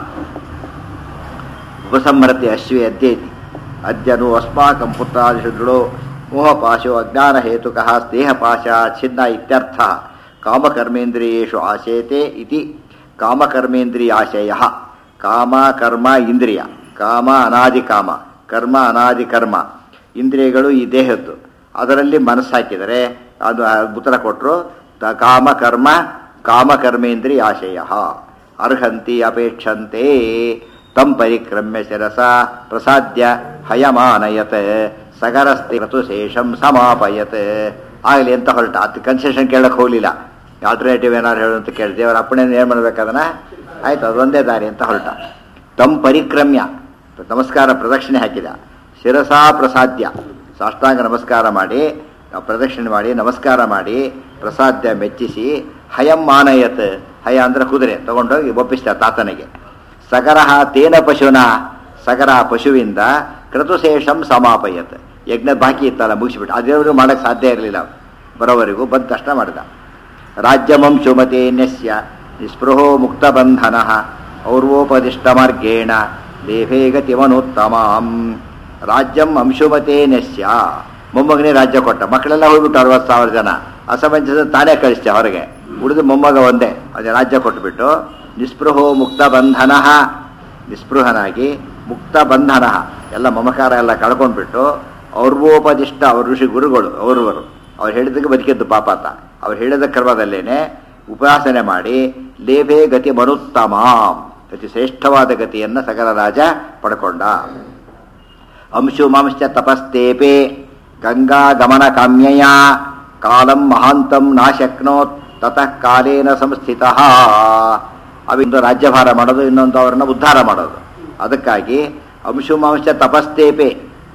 [SPEAKER 1] ಉಪಸಂಹರತೆ ಅಶ್ವೇ ಅದ್ಯೇತಿ ಅದ್ಯನು ಅಸ್ಮಾಕಂ ಪುತ್ರಾದಿಷು ದೃಢೋ ಮೋಹಪಾಶೋ ಅಜ್ಞಾನಹೇತುಕಃ ಸ್ನೇಹಪಾಶ ಛಿನ್ನ ಇತ್ಯರ್ಥ ಕಾಮಕರ್ಮೇಂದ್ರಿಯೇಷು ಆಶೇತೆ ಇತಿ ಕಾಮಕರ್ಮೇಂದ್ರಿಯಾಶಯ ಕಾಮ ಕರ್ಮ ಇಂದ್ರಿಯ ಕಾಮ ಅನಾದಿ ಕಾಮ ಕರ್ಮ ಅನಾದಿ ಕರ್ಮ ಇಂದ್ರಿಯಗಳು ಈ ದೇಹದ್ದು ಅದರಲ್ಲಿ ಮನಸ್ಸು ಹಾಕಿದರೆ ಅದು ಉತ್ತರ ಕೊಟ್ಟರು ಕಾಮ ಕರ್ಮ ಕಾಮಕರ್ಮೇಂದ್ರಿಯಾಶಯ ಅರ್ಹಂತಿ ಅಪೇಕ್ಷಂತೆ ತಂ ಪರಿಕ್ರಮ್ಯ ಶಿರಸ ಪ್ರಸಾದ್ಯ ಹಯಮಾನಯತ್ ಸಗರಸ್ತಿ ಋತುಶೇಷಂ ಸಮಾಪಯತ್ ಆಗಲಿ ಅಂತ ಹೊರಟ ಅದು ಕನ್ಸೆಷನ್ ಕೇಳಕ್ ಹೋಗ್ಲಿಲ್ಲ ಆಲ್ಟರ್ನೇಟಿವ್ ಏನಾದ್ರು ಹೇಳು ಅಂತ ಕೇಳಿ ದೇವರ ಅಪ್ಪಣೆ ಏನು ಮಾಡ್ಬೇಕದನ್ನ ಆಯ್ತು ಅದೊಂದೇ ದಾರಿ ಅಂತ ಹೊರಟ ತಂ ಪರಿಕ್ರಮ್ಯ ನಮಸ್ಕಾರ ಪ್ರದಕ್ಷಿಣೆ ಹಾಕಿದ ಶಿರಸಾ ಪ್ರಸಾದ್ಯ ಸಾಷ್ಟಾಂಗ ನಮಸ್ಕಾರ ಮಾಡಿ ಆ ಪ್ರದಕ್ಷಿಣೆ ಮಾಡಿ ನಮಸ್ಕಾರ ಮಾಡಿ ಪ್ರಸಾದ್ಯ ಮೆಚ್ಚಿಸಿ ಹಯಂ ಮಾನಯತ್ ಹಯ ಅಂದ್ರೆ ಕುದುರೆ ತಗೊಂಡೋಗಿ ಒಪ್ಪಿಸ್ತ ತಾತನಿಗೆ ಸಗರಹ ತೇನ ಪಶುನ ಸಗರ ಪಶುವಿಂದ ಕ್ರತುಶೇಷಂ ಸಮಾಪಯತ್ ಯಜ್ಞ ಬಾಕಿ ಇತ್ತಲ್ಲ ಮುಗಿಸ್ಬಿಟ್ಟು ಅದೇವರು ಮಾಡಕ್ಕೆ ಸಾಧ್ಯ ಇರಲಿಲ್ಲ ಬರೋವರೆಗೂ ಬಂದ ತಕ್ಷಣ ಮಾಡಿದ ರಾಜ್ಯಮಂ ಶುಮತೆ ನ್ಯಸ್ಯ ನಿಸ್ಪೃಹೋ ಮುಕ್ತಬಂಧನ ಔರ್ವೋಪದಿಷ್ಟ ಮಾರ್ಗೇಣ ದೇಹೇ ಗತಿಮನೋತ್ತಮಾಂ ರಾಜ್ಯಂ ಅಂಶುಮತೆ ನ್ಯಸ್ಯ ಮೊಮ್ಮಗನೇ ರಾಜ್ಯ ಕೊಟ್ಟ ಮಕ್ಕಳೆಲ್ಲ ಹೋಗ್ಬಿಟ್ಟು ಅರವತ್ತು ಸಾವಿರ ಜನ ಅಸಮಂಜಸ ತಾನೇ ಕಳಿಸ್ತೆ ಹೊರಗೆ ಉಳಿದು ಮೊಮ್ಮಗ ಒಂದೇ ಅದೇ ರಾಜ್ಯ ಕೊಟ್ಬಿಟ್ಟು ನಿಸ್ಪೃಹೋ ಮುಕ್ತ ಬಂಧನ ನಿಸ್ಪೃಹನಾಗಿ ಮುಕ್ತ ಬಂಧನ ಎಲ್ಲ ಮಮಕಾರ ಎಲ್ಲ ಕಳ್ಕೊಂಡ್ಬಿಟ್ಟು ಅವ್ರವೋಪದಿಷ್ಟ ಅವ್ರ ಋಷಿ ಗುರುಗಳು ಅವ್ರವರು ಅವ್ರು ಹೇಳಿದ್ದಕ್ಕೆ ಬದುಕಿದ್ದು ಪಾಪಾತ ಅವ್ರು ಹೇಳಿದ ಕ್ರಮದಲ್ಲೇನೆ ಉಪಾಸನೆ ಮಾಡಿ ಲೇಭೆ ಗತಿ ಮನುತ್ತಮಾಂ ಅತಿ ಶ್ರೇಷ್ಠವಾದ ಗತಿಯನ್ನು ಸಕಲ ರಾಜ ಪಡ್ಕೊಂಡ ಅಂಶು ಮಾಂಶ್ಚ ತಪಸ್ತೇಪೆ ಗಂಗಾ ಗಮನ ಕಾಮ್ಯಯ ಕಾಲಂ ಮಹಾಂತಂ ನಾಶಕ್ನೋತ್ ತತಃ ಕಾಲೇನ ಸಂಸ್ಥಿತ ಅವಿಂದು ರಾಜ್ಯಭಾರ ಮಾಡೋದು ಇನ್ನೊಂದು ಅವರನ್ನು ಉದ್ಧಾರ ಮಾಡೋದು ಅದಕ್ಕಾಗಿ ಅಂಶು ಮಾಂಶ ತಪಸ್ತೇಪೆ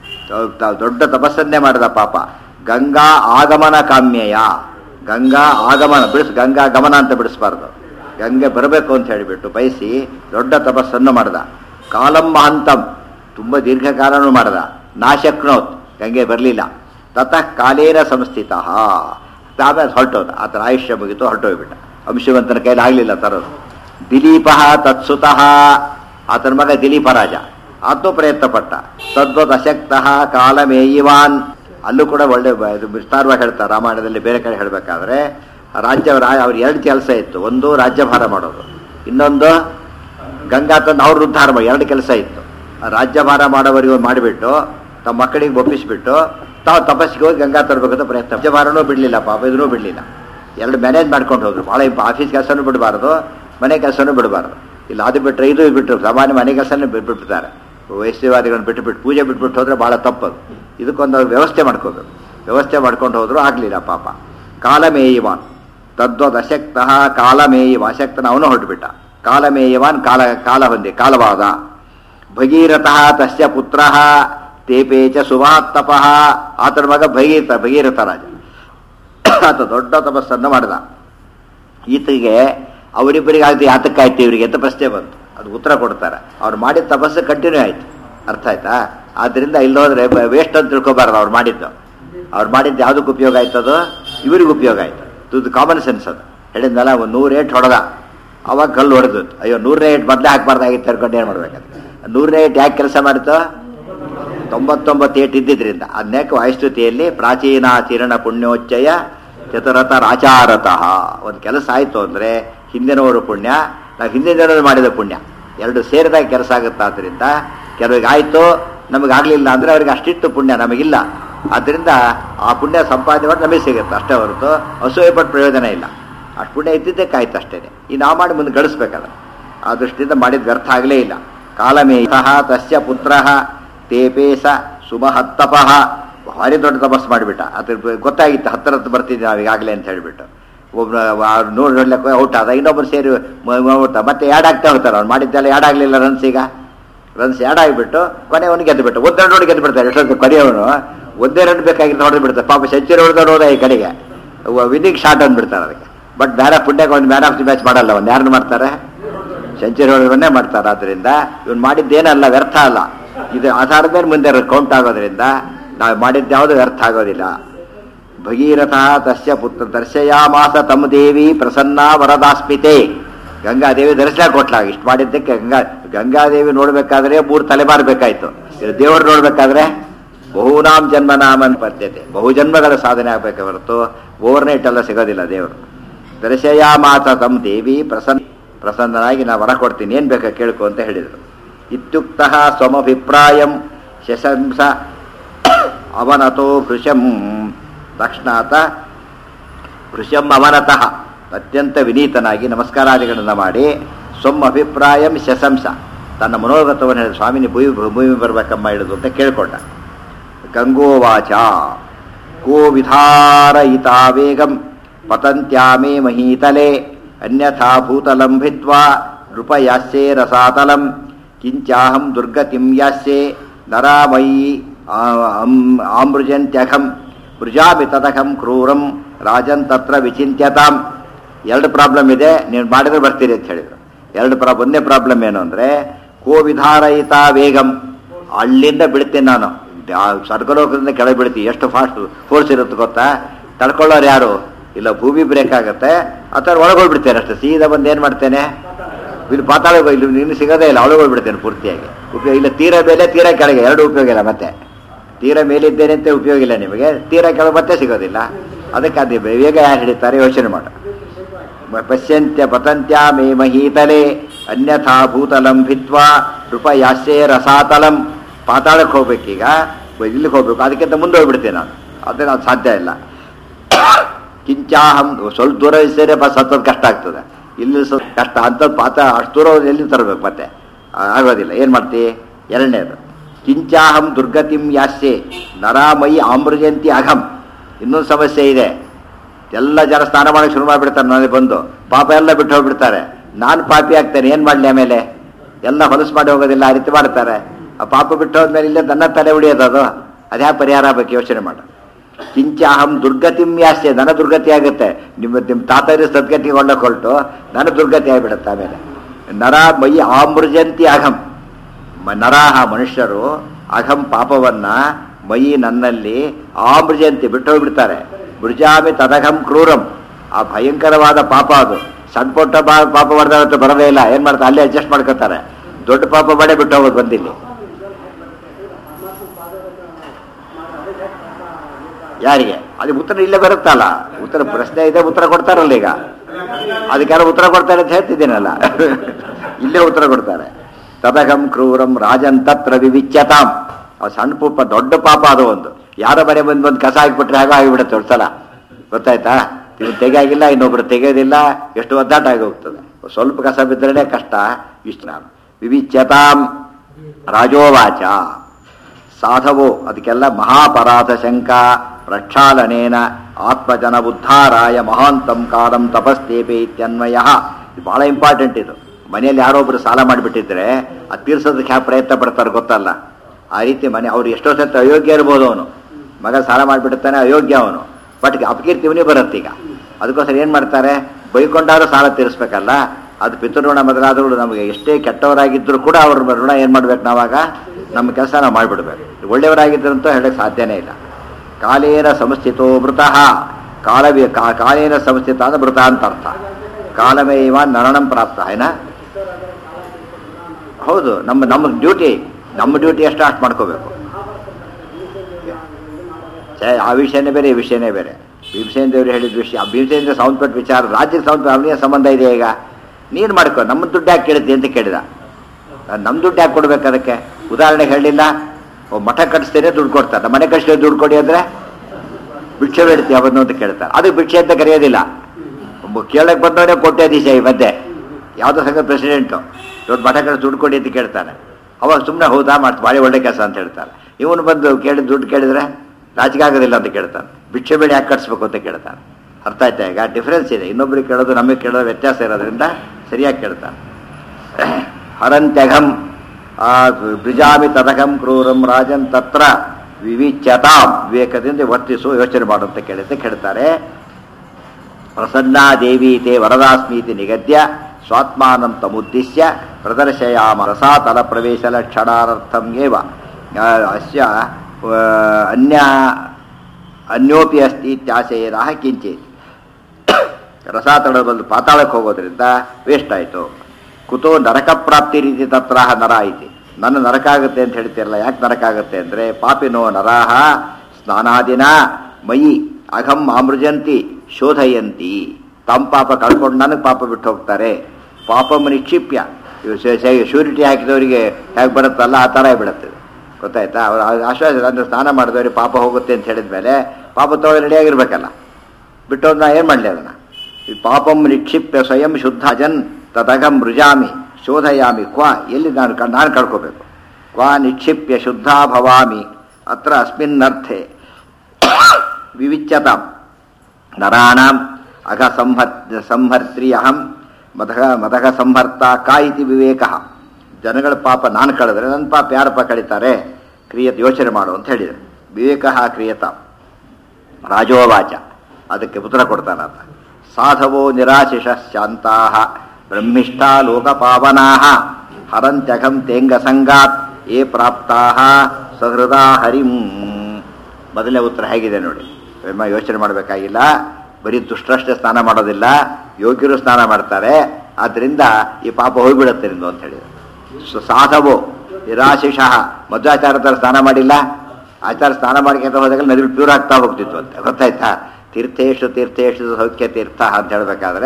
[SPEAKER 1] ತ- ದೊಡ್ಡ ತಪಸ್ಸನ್ನೇ ಮಾಡಿದ ಪಾಪ ಗಂಗಾ ಆಗಮನ ಕಾಮ್ಯಯ ಗಂಗಾ ಆಗಮನ ಬಿಡಿಸ್ ಗಂಗಾ ಗಮನ ಅಂತ ಬಿಡಿಸ್ಬಾರ್ದು ಗಂಗೆ ಬರಬೇಕು ಅಂತ ಹೇಳಿಬಿಟ್ಟು ಬಯಸಿ ದೊಡ್ಡ ತಪಸ್ಸನ್ನು ಮಾಡಿದ ಕಾಲಂ ಮಹಂತಂ ತುಂಬ ದೀರ್ಘಕಾಲನೂ ಮಾಡಿದ ನಾಶಕ್ನೋತ್ ಗಂಗೆ ಬರಲಿಲ್ಲ ತತಃ ಕಾಲೇನ ಸಂಸ್ಥಿತ ಆಮೇಲೆ ಹೊರಟೋದ ಆತನ ಆಯುಷ್ಯ ಮುಗಿತು ಹೊರಟೋಗ್ಬಿಟ್ಟ ಅಂಶವಂತನ ಕೈಲಿ ಆಗಲಿಲ್ಲ ತರೋದು ದಿಲೀಪ ತತ್ಸುತಃ ಆತನ ಮಗ ದಿಲೀಪ ರಾಜ ಆತನು ಪ್ರಯತ್ನ ಪಟ್ಟ ತದ್ವತ್ ಅಶಕ್ತ ಕಾಲಮೇಯಿವಾನ್ ಅಲ್ಲೂ ಕೂಡ ಒಳ್ಳೆ ಬ- ಇದು ವಿಸ್ತಾರವಾಗಿ ಹೇಳ್ತಾರೆ ರಾಮಾಯಣದಲ್ಲಿ ಬೇರೆ ಕಡೆ ಹೇಳಬೇಕಾದ್ರೆ ರಾಜ್ಯ ಅವ್ರ ಎರಡು ಕೆಲಸ ಇತ್ತು ಒಂದು ರಾಜ್ಯಭಾರ ಮಾಡೋದು ಇನ್ನೊಂದು ಗಂಗಾ ತಂದು ಅವ್ರ ಉದ್ಧಾರ ಮಾಡಿ ಎರಡು ಕೆಲಸ ಇತ್ತು ಆ ರಾಜ್ಯಭಾರ ಮಾಡೋವರೆಗೂ ಮಾಡಿಬಿಟ್ಟು ತಮ್ಮ ಮಕ್ಕಳಿಗೆ ಒಪ್ಪಿಸ್ಬಿಟ್ಟು ತಾವು ತಪಸ್ಸಿಗೆ ಹೋಗಿ ಗಂಗಾ ತರಬೇಕಂತ ಪ್ರಯತ್ನ ರಾಜ್ಯಭಾರನೂ ಬಿಡಲಿಲ್ಲ ಪಾಪ ಇದನ್ನೂ ಬಿಡಲಿಲ್ಲ ಎರಡು ಮ್ಯಾನೇಜ್ ಮಾಡ್ಕೊಂಡು ಹೋದ್ರು ಭಾಳ ಆಫೀಸ್ ಕೆಲಸನೂ ಬಿಡಬಾರ್ದು ಮನೆ ಕೆಲಸನೂ ಬಿಡಬಾರ್ದು ಇಲ್ಲ ಅದು ಬಿಟ್ಟರೆ ಇದು ಬಿಟ್ಟರು ಸಾಮಾನ್ಯ ಮನೆ ಕೆಲಸನೇ ಬಿಟ್ಬಿಡ್ತಾರೆ ವೈಶ್ಯವಾದಿಗಳನ್ನ ಬಿಟ್ಟುಬಿಟ್ಟು ಪೂಜೆ ಬಿಟ್ಬಿಟ್ಟು ಹೋದ್ರೆ ಭಾಳ ತಪ್ಪದು ಇದಕ್ಕೊಂದು ವ್ಯವಸ್ಥೆ ಮಾಡ್ಕೋಬೇಕು ವ್ಯವಸ್ಥೆ ಮಾಡ್ಕೊಂಡು ಹೋದ್ರು ಆಗಲಿಲ್ಲ ಪಾಪ ಕಾಲಮೇಯಿವಾನ್ ತದ್ವದ್ ಅಶಕ್ತ ಕಾಲಮೇಯಿವ ಅಶಕ್ತನ ಅವನು ಹೊರಟುಬಿಟ್ಟ ಕಾಲಮೇಯವಾನ್ ಕಾಲ ಕಾಲ ಹೊಂದಿ ಕಾಲವಾದ ಭಗೀರಥ ತಸ್ಯ ಪುತ್ರ ತೇಪೇ ಚ ಸುಮಹತ್ತಪ ಆತನ ಮಗ ಭಗೀರಥ ಭಗೀರಥ ರಾಜ ಆತ ದೊಡ್ಡ ತಪಸ್ಸನ್ನು ಮಾಡಿದ ಈತಗೆ ಅವರಿಬ್ಬರಿಗೆ ಆಯ್ತು ಯಾತಕ್ಕಾಯ್ತು ಇವರಿಗೆ ಅಂತ ಪ್ರಶ್ನೆ ಬಂತು ಅದು ಉತ್ತರ ಕೊಡ್ತಾರೆ ಅವ್ರು ಮಾಡಿದ ತಪಸ್ಸು ಕಂಟಿನ್ಯೂ ಆಯ್ತು ಅರ್ಥ ಆಯ್ತಾ ಆದ್ರಿಂದ ಇಲ್ಲೋದ್ರೆ ವೇಸ್ಟ್ ಅಂತ ತಿಳ್ಕೊಬಾರ್ದು ಅವ್ರು ಮಾಡಿದ್ದು ಅವ್ರು ಮಾಡಿದ್ದು ಯಾವುದಕ್ಕೆ ಉಪಯೋಗ ಆಯ್ತದು ಇವ್ರಿಗೆ ಉಪಯೋಗ ಆಯ್ತು ಇದು ಕಾಮನ್ ಸೆನ್ಸ್ ಅದು ಹೇಳಿದ್ನಲ್ಲ ಒಂದು ನೂರು ಏಟ್ ಹೊಡೆದ ಅವಾಗ ಕಲ್ಲು ಹೊಡೆದು ಅಯ್ಯೋ ನೂರನೇ ಏಟ್ ಮೊದಲೇ ಹಾಕ್ಬಾರ್ದಾಗಿತ್ತು ಅನ್ಕೊಂಡು ಏನು ಮಾಡ್ಬೇಕಾದ್ರೆ ನೂರನೇ ಏಟ್ ಯಾಕೆ ಕೆಲಸ ಮಾಡಿತು ತೊಂಬತ್ತೊಂಬತ್ತು ಏಟ್ ಇದ್ದಿದ್ರಿಂದ ಅದನ್ನೇಕ ವಾಯುಸ್ತುತಿಯಲ್ಲಿ ಪ್ರಾಚೀನಾಚರಣ ಪುಣ್ಯೋಚ್ಚಯ ಚತುರಥ ರಾಚಾರತಃ ಒಂದು ಕೆಲಸ ಆಯಿತು ಅಂದರೆ ಹಿಂದಿನವರು ಪುಣ್ಯ ನಾವು ಹಿಂದಿನ ಜನರು ಮಾಡಿದ ಪುಣ್ಯ ಎರಡು ಸೇರಿದಾಗ ಕೆಲಸ ಆಗುತ್ತೆ ಆದ್ದರಿಂದ ಕೆಲವಿಗೆ ಆಯಿತು ನಮಗಾಗಲಿಲ್ಲ ಅಂದರೆ ಅವ್ರಿಗೆ ಅಷ್ಟಿತ್ತು ಪುಣ್ಯ ನಮಗಿಲ್ಲ ಆದ್ದರಿಂದ ಆ ಪುಣ್ಯ ಸಂಪಾದನೆ ಮಾಡಿ ನಮಗೆ ಸಿಗುತ್ತೆ ಅಷ್ಟೇ ಹೊರತು ಅಸೂಯೆ ಪಟ್ಟು ಪ್ರಯೋಜನ ಇಲ್ಲ ಅಷ್ಟು ಪುಣ್ಯ ಇದ್ದಿದ್ದಕ್ಕಾಯ್ತು ಅಷ್ಟೇ ಈ ನಾವು ಮಾಡಿ ಮುಂದೆ ಗಳಿಸ್ಬೇಕಲ್ಲ ಆ ದೃಷ್ಟಿಯಿಂದ ಮಾಡಿದ ವ್ಯರ್ಥ ಆಗಲೇ ಇಲ್ಲ ಕಾಲಮೇತಃ ತಸ್ಯ ಪುತ್ರ ತೇಪೇಸ ಸುಮಹತ್ತಪಃ ಭಾರಿ ದೊಡ್ಡ ತಪಸ್ಸು ಮಾಡಿಬಿಟ್ಟ ಅದ್ರ ಬ- ಗೊತ್ತಾಗಿತ್ತು ಹತ್ತಿರ ಹತ್ತು ಬರ್ತಿದ್ದೆ ನಾವು ಈಗಾಗಲೇ ಅಂತ ಹೇಳಿಬಿಟ್ಟು ಒಬ್ಬ ನೋಡಿ ನೋಡ್ಲಿಕ್ಕೆ ಔಟ್ ಆದ ಇನ್ನೊಬ್ಬರು ಸೇರಿ ಮ- ಮ- ಔಟ್ ಆದ. ಮತ್ತೆ ಯಾಡ್ ಆಗ್ತಾ ಹೋಗ್ತಾರೆ ಅವ್ನು ಮಾಡಿದ್ದೆಲ್ಲ ಯಾಡ್ ಆಗಲಿಲ್ಲ ರನ್ಸ್ ಈಗ ರನ್ಸ್ ಯಾಡ್ ಆಗಿಬಿಟ್ಟು ಕೊನೆ ಅವನು ಗೆದ್ದು ಬಿಟ್ಟು ಒಂದೆರಡು ನೋಡಿ ಗೆದ್ದು ಬಿಡ್ತಾರೆ ಎಷ್ಟೊತ್ತು ಕೊನೆಯವನು ಒಂದೇ ರನ್ ಬೇಕಾಗಿತ್ತು ಹೊಡೆದು ಬಿಡ್ತಾರೆ ಪಾಪ ಸೆಂಚುರಿ ಹೊಡೆದವ್ರು ಹೋದ ಈ ಕಡೆಗೆ ವಿನ್ನಿಂಗ್ ಶಾಟ್ ಅಂದ್ಬಿಡ್ತಾರೆ ಅದಕ್ಕೆ ಬಟ್ ಬೇರೆ ಪುಣ್ಯಕ್ಕೆ ಒಂದು ಮ್ಯಾನ್ ಆಫ್ ದಿ ಮ್ಯಾಚ್ ಮಾಡಲ್ಲ ಒಂದು ಯಾರನ್ನು ಮಾಡ್ತಾರೆ ಸೆಂಚುರಿ ಹೊಡೆದವನ್ನೇ ಮಾಡ್ತಾರೆ ಆದ್ದರಿಂದ ಇವನು ಮಾಡಿದ್ದೇನಲ್ಲ ವ್ಯರ್ಥ ಅಲ್ಲ ಇದು ಆಧಾರದ ಮೇಲೆ ಮುಂದೆ ಕೌಂಟ್ ಆಗೋದ್ರಿಂದ ನಾವು ಮಾಡಿದ್ಯಾವುದು ವ್ಯರ್ಥ ಆಗೋದಿಲ್ಲ ಭಗೀರಥ ತಸ್ಯ ಪುತ್ರ ದರ್ಶಯಾಮಾಸ ತಮ್ಮ ದೇವಿ ಪ್ರಸನ್ನ ವರದಾಸ್ಮಿತೆ ಗಂಗಾದೇವಿ ದರ್ಶನ ಕೊಟ್ಲಾಗ ಇಷ್ಟು ಮಾಡಿದ್ದಕ್ಕೆ ಗಂಗಾ ಗಂಗಾದೇವಿ ನೋಡ್ಬೇಕಾದ್ರೆ ಮೂರು ತಲೆಮಾರು ಬೇಕಾಯ್ತು ಇದು ದೇವರು ನೋಡ್ಬೇಕಾದ್ರೆ ಬಹುನಾಮ್ ಜನ್ಮನಾಮನ್ ಪದ್ಧತಿ ಬಹುಜನ್ಮಗಳ ಸಾಧನೆ ಆಗ್ಬೇಕು ಹೊರತು ಓವರ್ ನೈಟ್ ಎಲ್ಲ ಸಿಗೋದಿಲ್ಲ ದೇವರು ದರ್ಶಯಾಮಾಸ ತಮ್ಮ ದೇವಿ ಪ್ರಸನ್ನ ಪ್ರಸನ್ನನಾಗಿ ನಾ ವರ ಕೊಡ್ತೀನಿ ಏನ್ ಬೇಕಾ ಕೇಳ್ಕೊ ಅಂತ ಹೇಳಿದರು ಇತ್ಯುಕ್ತ ಸ್ವಮಭಿಪ್ರಾಯಂ ಶಶಂಸ ಅವನತೋ ಭೃಶಂ ತಕ್ಷಣಾತ ಭೃಶಂ ಅವನತಃ ಅತ್ಯಂತ ವಿನೀತನಾಗಿ ನಮಸ್ಕಾರಾದಿಗಳನ್ನು ಮಾಡಿ ಸ್ವಮ್ ಅಭಿಪ್ರಾಯಂ ಶಶಂಸ ತನ್ನ ಮನೋಗತವನ್ನು ಹೇಳಿದ ಸ್ವಾಮಿನಿ ಭೂಮಿ ಭೂಮಿ ಬರ್ಬೇಕಮ್ಮ ಹಿಡಿದು ಅಂತ ಕೇಳ್ಕೊಂಡ ಗಂಗೋವಾಚ ಕೋ ವಿಧಾರಯಿತಾ ವೇಗಂ ಪತಂತ್ಯಾಮೇ ಮಹೀತಲೆ ಅನ್ಯಥಾ ಭೂತಲಂ ಭಿತ್ವಾ ನೃಪಯಾಸ್ಯೆ ರಸಾತಲಂ ಕಿಂಚಾಹಂ ದುರ್ಗತಿಂ ಯಾಸ್ಯೆ ನರಾಮಯೀ ಆ- ಅಂ- ಆಮೃಜಂತ್ಯಘಂ ಮೃಜಾಮಿ ತದಘಂ ಕ್ರೂರಂ ರಾಜನ್ ತತ್ರ ವಿಚಿಂತ್ಯತಾಂ ಎರಡು ಪ್ರಾಬ್ಲಮ್ ಇದೆ ನೀನು ಮಾಡಿದ್ರೆ ಬರ್ತೀರಿ ಅಂತ ಹೇಳಿದ್ರು ಎರಡು ಪ್ರಾಬ್ ಒಂದೇ ಪ್ರಾಬ್ಲಮ್ ಏನು ಅಂದರೆ ಕೋವಿಧಾರಯಿತ ವೇಗಂ ಅಲ್ಲಿಂದ ಬಿಡ್ತೀನಿ ನಾನು ಆ ಸ್ವರ್ಗಲೋಕದಿಂದ ಕೆಳಗೆ ಬಿಡ್ತೀನಿ ಎಷ್ಟು ಫಾಸ್ಟ್ ಫೋರ್ಸ್ ಇರುತ್ತೆ ಗೊತ್ತಾ ತಡ್ಕೊಳ್ಳೋರು ಯಾರು ಇಲ್ಲ ಭೂಮಿ ಬ್ರೇಕ್ ಆಗುತ್ತೆ ಅಥವಾ ಒಳಗೋಗ್ಬಿಡ್ತೇನೆ ಅಷ್ಟೇ ಸೀದಾ ಬಂದು ಏನು ಮಾಡ್ತೇನೆ ಇಲ್ಲಿ ಪಾತಾಳ ಇಲ್ಲಿ ಇನ್ನು ಸಿಗೋದೇ ಇಲ್ಲ ಒಳಗೋಗ್ಬಿಡ್ತೇನೆ ಪೂರ್ತಿಯಾಗಿ ಉಪಯೋಗ ಇಲ್ಲ ತೀರ ಮೇಲೆ ತೀರ ಕೆಳಗೆ ಎರಡು ಉಪಯೋಗ ಇಲ್ಲ ಮತ್ತೆ ತೀರ ಮೇಲಿದ್ದೇನೆ ಅಂತ ಉಪಯೋಗ ಇಲ್ಲ ನಿಮಗೆ ತೀರ ಕೆಳಗೆ ಮತ್ತೆ ಸಿಗೋದಿಲ್ಲ ಅದಕ್ಕೆ ಅದು ಬೇಗ ಯಾರು ಹಿಡಿತಾರೆ ಯೋಚನೆ ಮಾಡು ಮ- ಪಶ್ಯಂತ್ಯ ಪತಂತ್ಯ ಮೇ ಮಹೀತಲೆ ಅನ್ಯಥಾ ಭೂತಲಂ ಭಿತ್ವಾ ನೃಪ ಯಾಸ್ಯೇ ರಸಾತಲಂ ಪಾತಾಳಕ್ಕೆ ಹೋಗ್ಬೇಕೀಗ ಇಲ್ಲಿಗೆ ಹೋಗ್ಬೇಕು ಅದಕ್ಕಿಂತ ಮುಂದೆ ಹೋಗ್ಬಿಡ್ತೇನೆ ನಾನು ಅದನ್ನ ಅದು ಸಾಧ್ಯ ಇಲ್ಲ ಕಿಂಚಾಹಂ ಸ್ವಲ್ಪ ದೂರ ಸೇರಿ ಬಸ್ ಹತ್ತೋದು ಕಷ್ಟ ಆಗ್ತದೆ ಇಲ್ಲಿ ಸ್ವಲ್ಪ ಕಷ್ಟ ಅಂಥದ್ದು ಪಾತ ಅಷ್ಟು ದೂರ ಹೋದ್ರೆ ಎಲ್ಲಿ ತರಬೇಕು ಮತ್ತೆ ಆ- ಆಗೋದಿಲ್ಲ ಏನು ಮಾಡ್ತಿ ಎರಡನೇದು ಕಿಂಚಾಹಂ ದುರ್ಗತಿಂ ಯಾಸ್ಯೆ ನರಾಮಯಿ ಆಮ್ರಜಂತಿ ಅಘಂ ಇನ್ನೊಂದು ಸಮಸ್ಯೆ ಇದೆ ಎಲ್ಲ ಜನ ಸ್ನಾನ ಮಾಡಕ್ಕೆ ಶುರು ಮಾಡಿಬಿಡ್ತಾರೆ ನನಗೆ ಬಂದು ಪಾಪ ಎಲ್ಲ ಬಿಟ್ಟು ಹೋಗ್ಬಿಡ್ತಾರೆ ನಾನು ಪಾಪಿ ಆಗ್ತೇನೆ ಏನು ಮಾಡಲಿ ಆಮೇಲೆ ಎಲ್ಲ ಹೊಲಸು ಮಾಡಿ ಹೋಗೋದಿಲ್ಲ ಆ ರೀತಿ ಮಾಡ್ತಾರೆ ಆ ಪಾಪ ಬಿಟ್ಟು ಹೋದ್ಮೇಲೆ ಇಲ್ಲೇ ನನ್ನ ತಲೆ ಉಳಿಯೋದು ಅದು ಅದ್ಯಾ ಪರಿಹಾರ ಆಗ್ಬೇಕು ಯೋಚನೆ ಮಾಡು ಕಿಂಚ ಅಹಂ ದುರ್ಗತಿಂ ಯಾಸ್ಯ ನನ್ನ ದುರ್ಗತಿ ಆಗುತ್ತೆ ನಿಮ್ಮ ನಿಮ್ಮ ತಾತರಿ ಸದ್ಗತಿಗೆ ಕೊಂಡ ಕೊಲ್ಟು ನನ್ನ ದುರ್ಗತಿ ಆಗಿಬಿಡುತ್ತೆ ಆಮೇಲೆ ನರ ಮೈ ಆಮೃಜಂತಿ ಅಘಂ ಮ- ನರಾಹ ಮನುಷ್ಯರು ಅಘಂ ಪಾಪವನ್ನ ಮೈ ನನ್ನಲ್ಲಿ ಆಮೃಜಂತಿ ಬಿಟ್ಟು ಹೋಗ್ಬಿಡ್ತಾರೆ ಮೃಜಾಮಿ ತದಘಂ ಕ್ರೂರಂ ಆ ಭಯಂಕರವಾದ ಪಾಪ ಅದು ಸಣ್ಣ ಪುಟ್ಟ ಬಾ- ಪಾಪ ಮಾಡಿದವತ್ತು ಬರೋದೇ ಇಲ್ಲ ಏನ್ ಮಾಡ್ತಾರೆ ಅಲ್ಲೇ ಅಡ್ಜಸ್ಟ್ ಮಾಡ್ಕೋತಾರೆ ದೊಡ್ಡ ಪಾಪ ಮಾಡೇ ಬಿಟ್ಟು ಹೋಗೋದು ಬಂದಿಲ್ಲಿ ಯಾರಿಗೆ ಅದು ಉತ್ತರ ಇಲ್ಲೇ ಬರುತ್ತಲ್ಲ ಉತ್ತರ ಪ್ರಶ್ನೆ ಇದೆ ಉತ್ತರ ಕೊಡ್ತಾರಲ್ಲ ಈಗ ಅದಕ್ಕೆ ಯಾರು ಉತ್ತರ ಕೊಡ್ತಾರೆ ಅಂತ ಹೇಳ್ತಿದ್ದೀನಲ್ಲ ಇಲ್ಲೇ ಉತ್ತರ ಕೊಡ್ತಾರೆ ತದಗಂ ಕ್ರೂರಂ ರಾಜನ್ ತತ್ರ ವಿವಿಚ್ಯತಾಂ ಆ ಸಣ್ಣ ಪುಪ್ಪ ದೊಡ್ಡ ಪಾಪ ಅದು ಒಂದು ಯಾರ ಮನೆ ಬಂದು ಬಂದು ಕಸ ಹಾಕಿಬಿಟ್ರೆ ಹಾಗೆ ಆಗಿಬಿಡುತ್ತೆ ಒಂದು ಸಲ ಗೊತ್ತಾಯ್ತಾ ಇವ್ನು ತೆಗೆಯಾಗಿಲ್ಲ ಇನ್ನೊಬ್ರು ತೆಗೆಯೋದಿಲ್ಲ ಎಷ್ಟು ಒದ್ದಾಟ ಆಗಿ ಹೋಗ್ತದೆ ಸ್ವಲ್ಪ ಕಸ ಬಿದ್ದರೆ ಕಷ್ಟ ಇಷ್ಟು ನಾನು ವಿವಿಚ್ಯತಾಂ ರಾಜೋವಾಚ ಸಾಧವೋ ಅದಕ್ಕೆಲ್ಲ ಮಹಾಪರಾಧ ಶಂಕ ಪ್ರಕ್ಷಾಳನೇನ ಆತ್ಮಜನ ಉದ್ಧಾರಾಯ ಮಹಾಂತಂ ಕಾಲಂ ತಪಸ್ತೇಪೆ ಇತ್ಯನ್ವಯ ಇದು ಬಹಳ ಇಂಪಾರ್ಟೆಂಟ್ ಇದು ಮನೆಯಲ್ಲಿ ಯಾರೊಬ್ರು ಸಾಲ ಮಾಡಿಬಿಟ್ಟಿದ್ರೆ ಅದು ತೀರ್ಸೋದಕ್ಕೆ ಯಾವ ಪ್ರಯತ್ನ ಪಡ್ತಾರೆ ಗೊತ್ತಲ್ಲ ಆ ರೀತಿ ಮನೆ ಅವ್ರು ಎಷ್ಟೋ ಸತ್ತ ಅಯೋಗ್ಯ ಇರ್ಬೋದು ಅವನು ಮಗ ಸಾಲ ಮಾಡಿಬಿಡ್ತಾನೆ ಅಯೋಗ್ಯ ಅವನು ಬಟ್ ಅಪಕೀರ್ತಿ ಇವನಿಗೆ ಬರುತ್ತೆ ಈಗ ಅದಕ್ಕೋಸ್ಕರ ಏನು ಮಾಡ್ತಾರೆ ಬೈಕೊಂಡಾದ್ರೂ ಸಾಲ ತೀರಿಸ್ಬೇಕಲ್ಲ ಅದು ಪಿತೃಋಣ ಮೊದಲಾದವರು ನಮಗೆ ಎಷ್ಟೇ ಕೆಟ್ಟವರಾಗಿದ್ದರೂ ಕೂಡ ಅವ್ರ ಋಣ ಏನು ಮಾಡ್ಬೇಕು ನಾವಾಗ ನಮ್ಮ ಕೆಲಸ ನಾವು ಮಾಡಿಬಿಡ್ಬೇಕು ಒಳ್ಳೆಯವರಾಗಿದ್ದರಂತೂ ಹೇಳಕ್ಕೆ ಸಾಧ್ಯನೇ ಇಲ್ಲ ಕಾಲೇನ ಸಂಸ್ಥಿತೋ ಮೃತಃ ಕಾಲವೇ ಕಾ- ಕಾಲೇನ ಸಂಸ್ಥಿತ ಅಂದ್ರೆ ಮೃತ ಅಂತ ಅರ್ಥ ಕಾಲಮೇವ ನರಣಂ ಪ್ರಾಪ್ತ ಏನ ಹೌದು ನಮ್ಮ ನಮ್ಮ ಡ್ಯೂಟಿ ನಮ್ಮ ಡ್ಯೂಟಿ ಎಷ್ಟು ಅಷ್ಟು ಮಾಡ್ಕೋಬೇಕು ಛೇ, ಆ ವಿಷಯನೇ ಬೇರೆ ಈ ವಿಷಯನೇ ಬೇರೆ ಭೀಮಸೇನ ದೇವರು ಹೇಳಿದ ವಿಷಯ ಆ ಭೀಮಸೇನ ಸಂಬಂಧಪಟ್ಟ ವಿಚಾರ ರಾಜ್ಯಕ್ಕೆ ಸಂಬಂಧ ಅವನಿಗೆ ಸಂಬಂಧ ಇದೆ ಈಗ ನೀನು ಮಾಡ್ಕೊ ನಮ್ಮ ದುಡ್ಡು ಯಾಕೆ ಕೇಳಿದ್ದೆ ಅಂತ ಕೇಳಿದ ನಾನ್ ನಮ್ಮ ದುಡ್ಡು ಯಾಕೆ ಕೊಡ್ಬೇಕು ಅದಕ್ಕೆ ಉದಾಹರಣೆಗೆ ಹೇಳಿಲ್ಲ ಒಬ್ಬ ಮಠ ಕಟ್ಟಿಸ್ತೇನೆ ದುಡ್ಡು ಕೊಡ್ತಾರೆ ನಮ್ಮ ಮನೆ ಕಟ್ಟಿಸ್ತೇನೆ ದುಡ್ಡು ಕೊಡಿ ಅಂದರೆ ಭಿಕ್ಷೆ ಬೇಡ್ತೀವಿ ಅವನು ಅಂತ ಕೇಳ್ತಾರೆ ಅದು ಭಿಕ್ಷೆ ಅಂತ ಕರೆಯೋದಿಲ್ಲ ಒಬ್ಬ ಕೇಳಕ್ಕೆ ಬಂದವನೇ ಕೋಟ್ಯಾಧೀಶ ಈ ಮಧ್ಯೆ ಯಾವುದೋ ಸಂಘ ಪ್ರೆಸಿಡೆಂಟು ದೊಡ್ಡ ಮಠ ಕಡೆ ದುಡ್ಡು ಕೊಡಿ ಅಂತ ಕೇಳ್ತಾನೆ ಅವಾಗ ಸುಮ್ಮನೆ ಹೌದಾ ಮಾಡ್ತು ಭಾರಿ ಒಳ್ಳೆ ಕೆಲಸ ಅಂತ ಹೇಳ್ತಾರೆ ಇವನು ಬಂದು ಕೇಳಿ ದುಡ್ಡು ಕೇಳಿದ್ರೆ ರಾಜಕೀಯ ಆಗೋದಿಲ್ಲ ಅಂತ ಕೇಳ್ತಾನೆ ಭಿಕ್ಷೆ ಬೇಡಿ ಯಾಕೆ ಕಟ್ಸ್ಬೇಕು ಅಂತ ಕೇಳ್ತಾನೆ ಅರ್ಥ ಆಯ್ತಾ ಈಗ ಡಿಫ್ರೆನ್ಸ್ ಇದೆ ಇನ್ನೊಬ್ರಿಗೆ ಕೇಳೋದು ನಮಗೆ ಕೇಳೋದು ವ್ಯತ್ಯಾಸ ಇರೋದ್ರಿಂದ ಸರಿಯಾಗಿ ಕೇಳ್ತಾನೆ ಹರಂತ್ಯಘಂ ಆ ಬಿಜಾಮಿ ತದಘಂ ಕ್ರೂರಂ ರಾಜನ್ ತತ್ರ ವಿವಿಚ್ಯತಾಂ ವಿವೇಕದಿಂದ ವರ್ತಿಸು ಯೋಚನೆ ಮಾಡು ಅಂತ ಕೇಳಿದ್ರೆ ಕೇಳ್ತಾರೆ ಪ್ರಸನ್ನಾ ದೇವಿ ತೇ ವರದಾಸ್ಮೀತಿ ನಿಗದ್ಯ ಸ್ವಾತ್ಮಾನಂ ತಮುದ್ದೇಶ್ಯ ಪ್ರದರ್ಶಯಾಮ ರಸಾತಲ ಪ್ರವೇಶ ಲಕ್ಷಣಾರ್ಥಂ ಏವ ಆ, ಅಸ್ಯ ಆ, ಅನ್ಯ ಅನ್ಯೋಪಿ ಅಸ್ತಿ ಇತ್ಯಾಶಯನ ಕಿಂಚಿತ್ ರಸಾತಳ ಬಂದು ಪಾತಾಳಕ್ಕೆ ಹೋಗೋದ್ರಿಂದ ವೇಸ್ಟ್ ಆಯಿತು ಕುತೋ ನರಕ ಪ್ರಾಪ್ತಿ ರೀತಿ ತತ್ರ ನರ ಐತಿ ನನ್ನ ನರಕ ಆಗುತ್ತೆ ಅಂತ ಹೇಳ್ತಿರಲ್ಲ ಯಾಕೆ ನರಕ ಆಗುತ್ತೆ ಅಂದರೆ ಪಾಪಿನೋ ನರಾಹ ಸ್ನಾನಾದಿನ ಮಯಿ ಅಘಂ ಆಮೃಜಂತಿ ಶೋಧಯಂತಿ ತಮ್ಮ ಪಾಪ ಕಳ್ಕೊಂಡು ನನಗೆ ಪಾಪ ಬಿಟ್ಟು ಹೋಗ್ತಾರೆ ಪಾಪಂ ನಿಕ್ಷಿಪ್ಯ ಇವು ಶ್ಯೂರಿಟಿ ಹಾಕಿದವರಿಗೆ ಹೇಗೆ ಬರುತ್ತಲ್ಲ ಆ ಥರ ಬಿಡುತ್ತೆ ಗೊತ್ತಾಯ್ತಾ ಅವ್ರು ಆಶ್ವಾಸ ಅಂದರೆ ಸ್ನಾನ ಮಾಡಿದವ್ರಿಗೆ ಪಾಪ ಹೋಗುತ್ತೆ ಅಂತ ಹೇಳಿದ ಮೇಲೆ ಪಾಪ ತೊಗೊಳ್ಳಿ ರೆಡಿಯಾಗಿರ್ಬೇಕಲ್ಲ ಬಿಟ್ಟೋದು ನಾ ಏನು ಮಾಡಲಿ ಅದನ್ನು ಈ ಪಾಪಂ ನಿಕ್ಷಿಪ್ಯ ಸ್ವಯಂ ಶುದ್ಧ ಜನ್ ತದಗಂ ಮೃಜಾಮಿ ಶೋಧಯಾಮಿ ಕ್ವಾ ಎಲ್ಲಿ ನಾನು ಕ- ನಾನು ಕಳ್ಕೋಬೇಕು ಕ್ವಾ ನಿಕ್ಷಿಪ್ಯ ಶುದ್ಧ ಭವಾಮಿ ಅತ್ರ ಅಸ್ಮಿನ್ನರ್ಥೆ ವಿವಿಚ್ಯತಾಂ ನರಾಣಾಂ ಅಘ ಸಂಹರ್ ಸಂಹರ್ತ್ರಿ ಅಹಂ ಮದಗ ಮದಗ ಸಂಹರ್ತ ಕಾ ಇತಿ ವಿವೇಕ ಜನಗಳ ಪಾಪ ನಾನು ಕಳೆದ್ರೆ ನನ್ನ ಪಾಪ ಯಾರಪ್ಪ ಕಳೀತಾರೆ ಕ್ರಿಯತ್ ಯೋಚನೆ ಮಾಡು ಅಂತ ಹೇಳಿದರು ವಿವೇಕ ಕ್ರಿಯತ ರಾಜೋವಾಚ ಅದಕ್ಕೆ ಉತ್ತರ ಕೊಡ್ತಾನಂತ ಸಾಧವೋ ನಿರಾಶಿಷ ಶಾಂತಾ ಬ್ರಹ್ಮಿಷ್ಠ ಲೋಕಪಾವನಾ ಹರಂತ್ಯಘಂ ತೇಂಗ ಸಂಗಾತ್ ಏ ಪ್ರಾಪ್ತಾ ಸಹೃದಾ ಹರಿಂ ಮೊದಲನೇ ಉತ್ತರ ಹೇಗಿದೆ ನೋಡಿ ನಿಮ್ಮ ಯೋಚನೆ ಮಾಡಬೇಕಾಗಿಲ್ಲ ಬರೀ ದುಷ್ಟರಷ್ಟೇ ಸ್ನಾನ ಮಾಡೋದಿಲ್ಲ ಯೋಗ್ಯರು ಸ್ನಾನ ಮಾಡ್ತಾರೆ ಆದ್ದರಿಂದ ಈ ಪಾಪ ಹೋಗ್ಬಿಡುತ್ತೆ ನಿಂದು ಅಂತ ಹೇಳಿದ್ರು ಸ- ಸಾಧವೋ ನಿರಾಶಿಷಃ ಮಧ್ವಾಚಾರ ಥರ ಸ್ನಾನ ಮಾಡಿಲ್ಲ ಆಚಾರ ಸ್ನಾನ ಮಾಡ್ಕೊಂತ ಹೋದಾಗ ನದಿಗಳು ಪ್ಯೂರ್ ಆಗ್ತಾ ಹೋಗ್ತಿತ್ತು ಅಂತ ಗೊತ್ತಾಯ್ತಾ ತೀರ್ಥೇಶು ತೀರ್ಥೇಶು ಸೌಖ್ಯ ತೀರ್ಥ ಅಂತ ಹೇಳ್ಬೇಕಾದ್ರೆ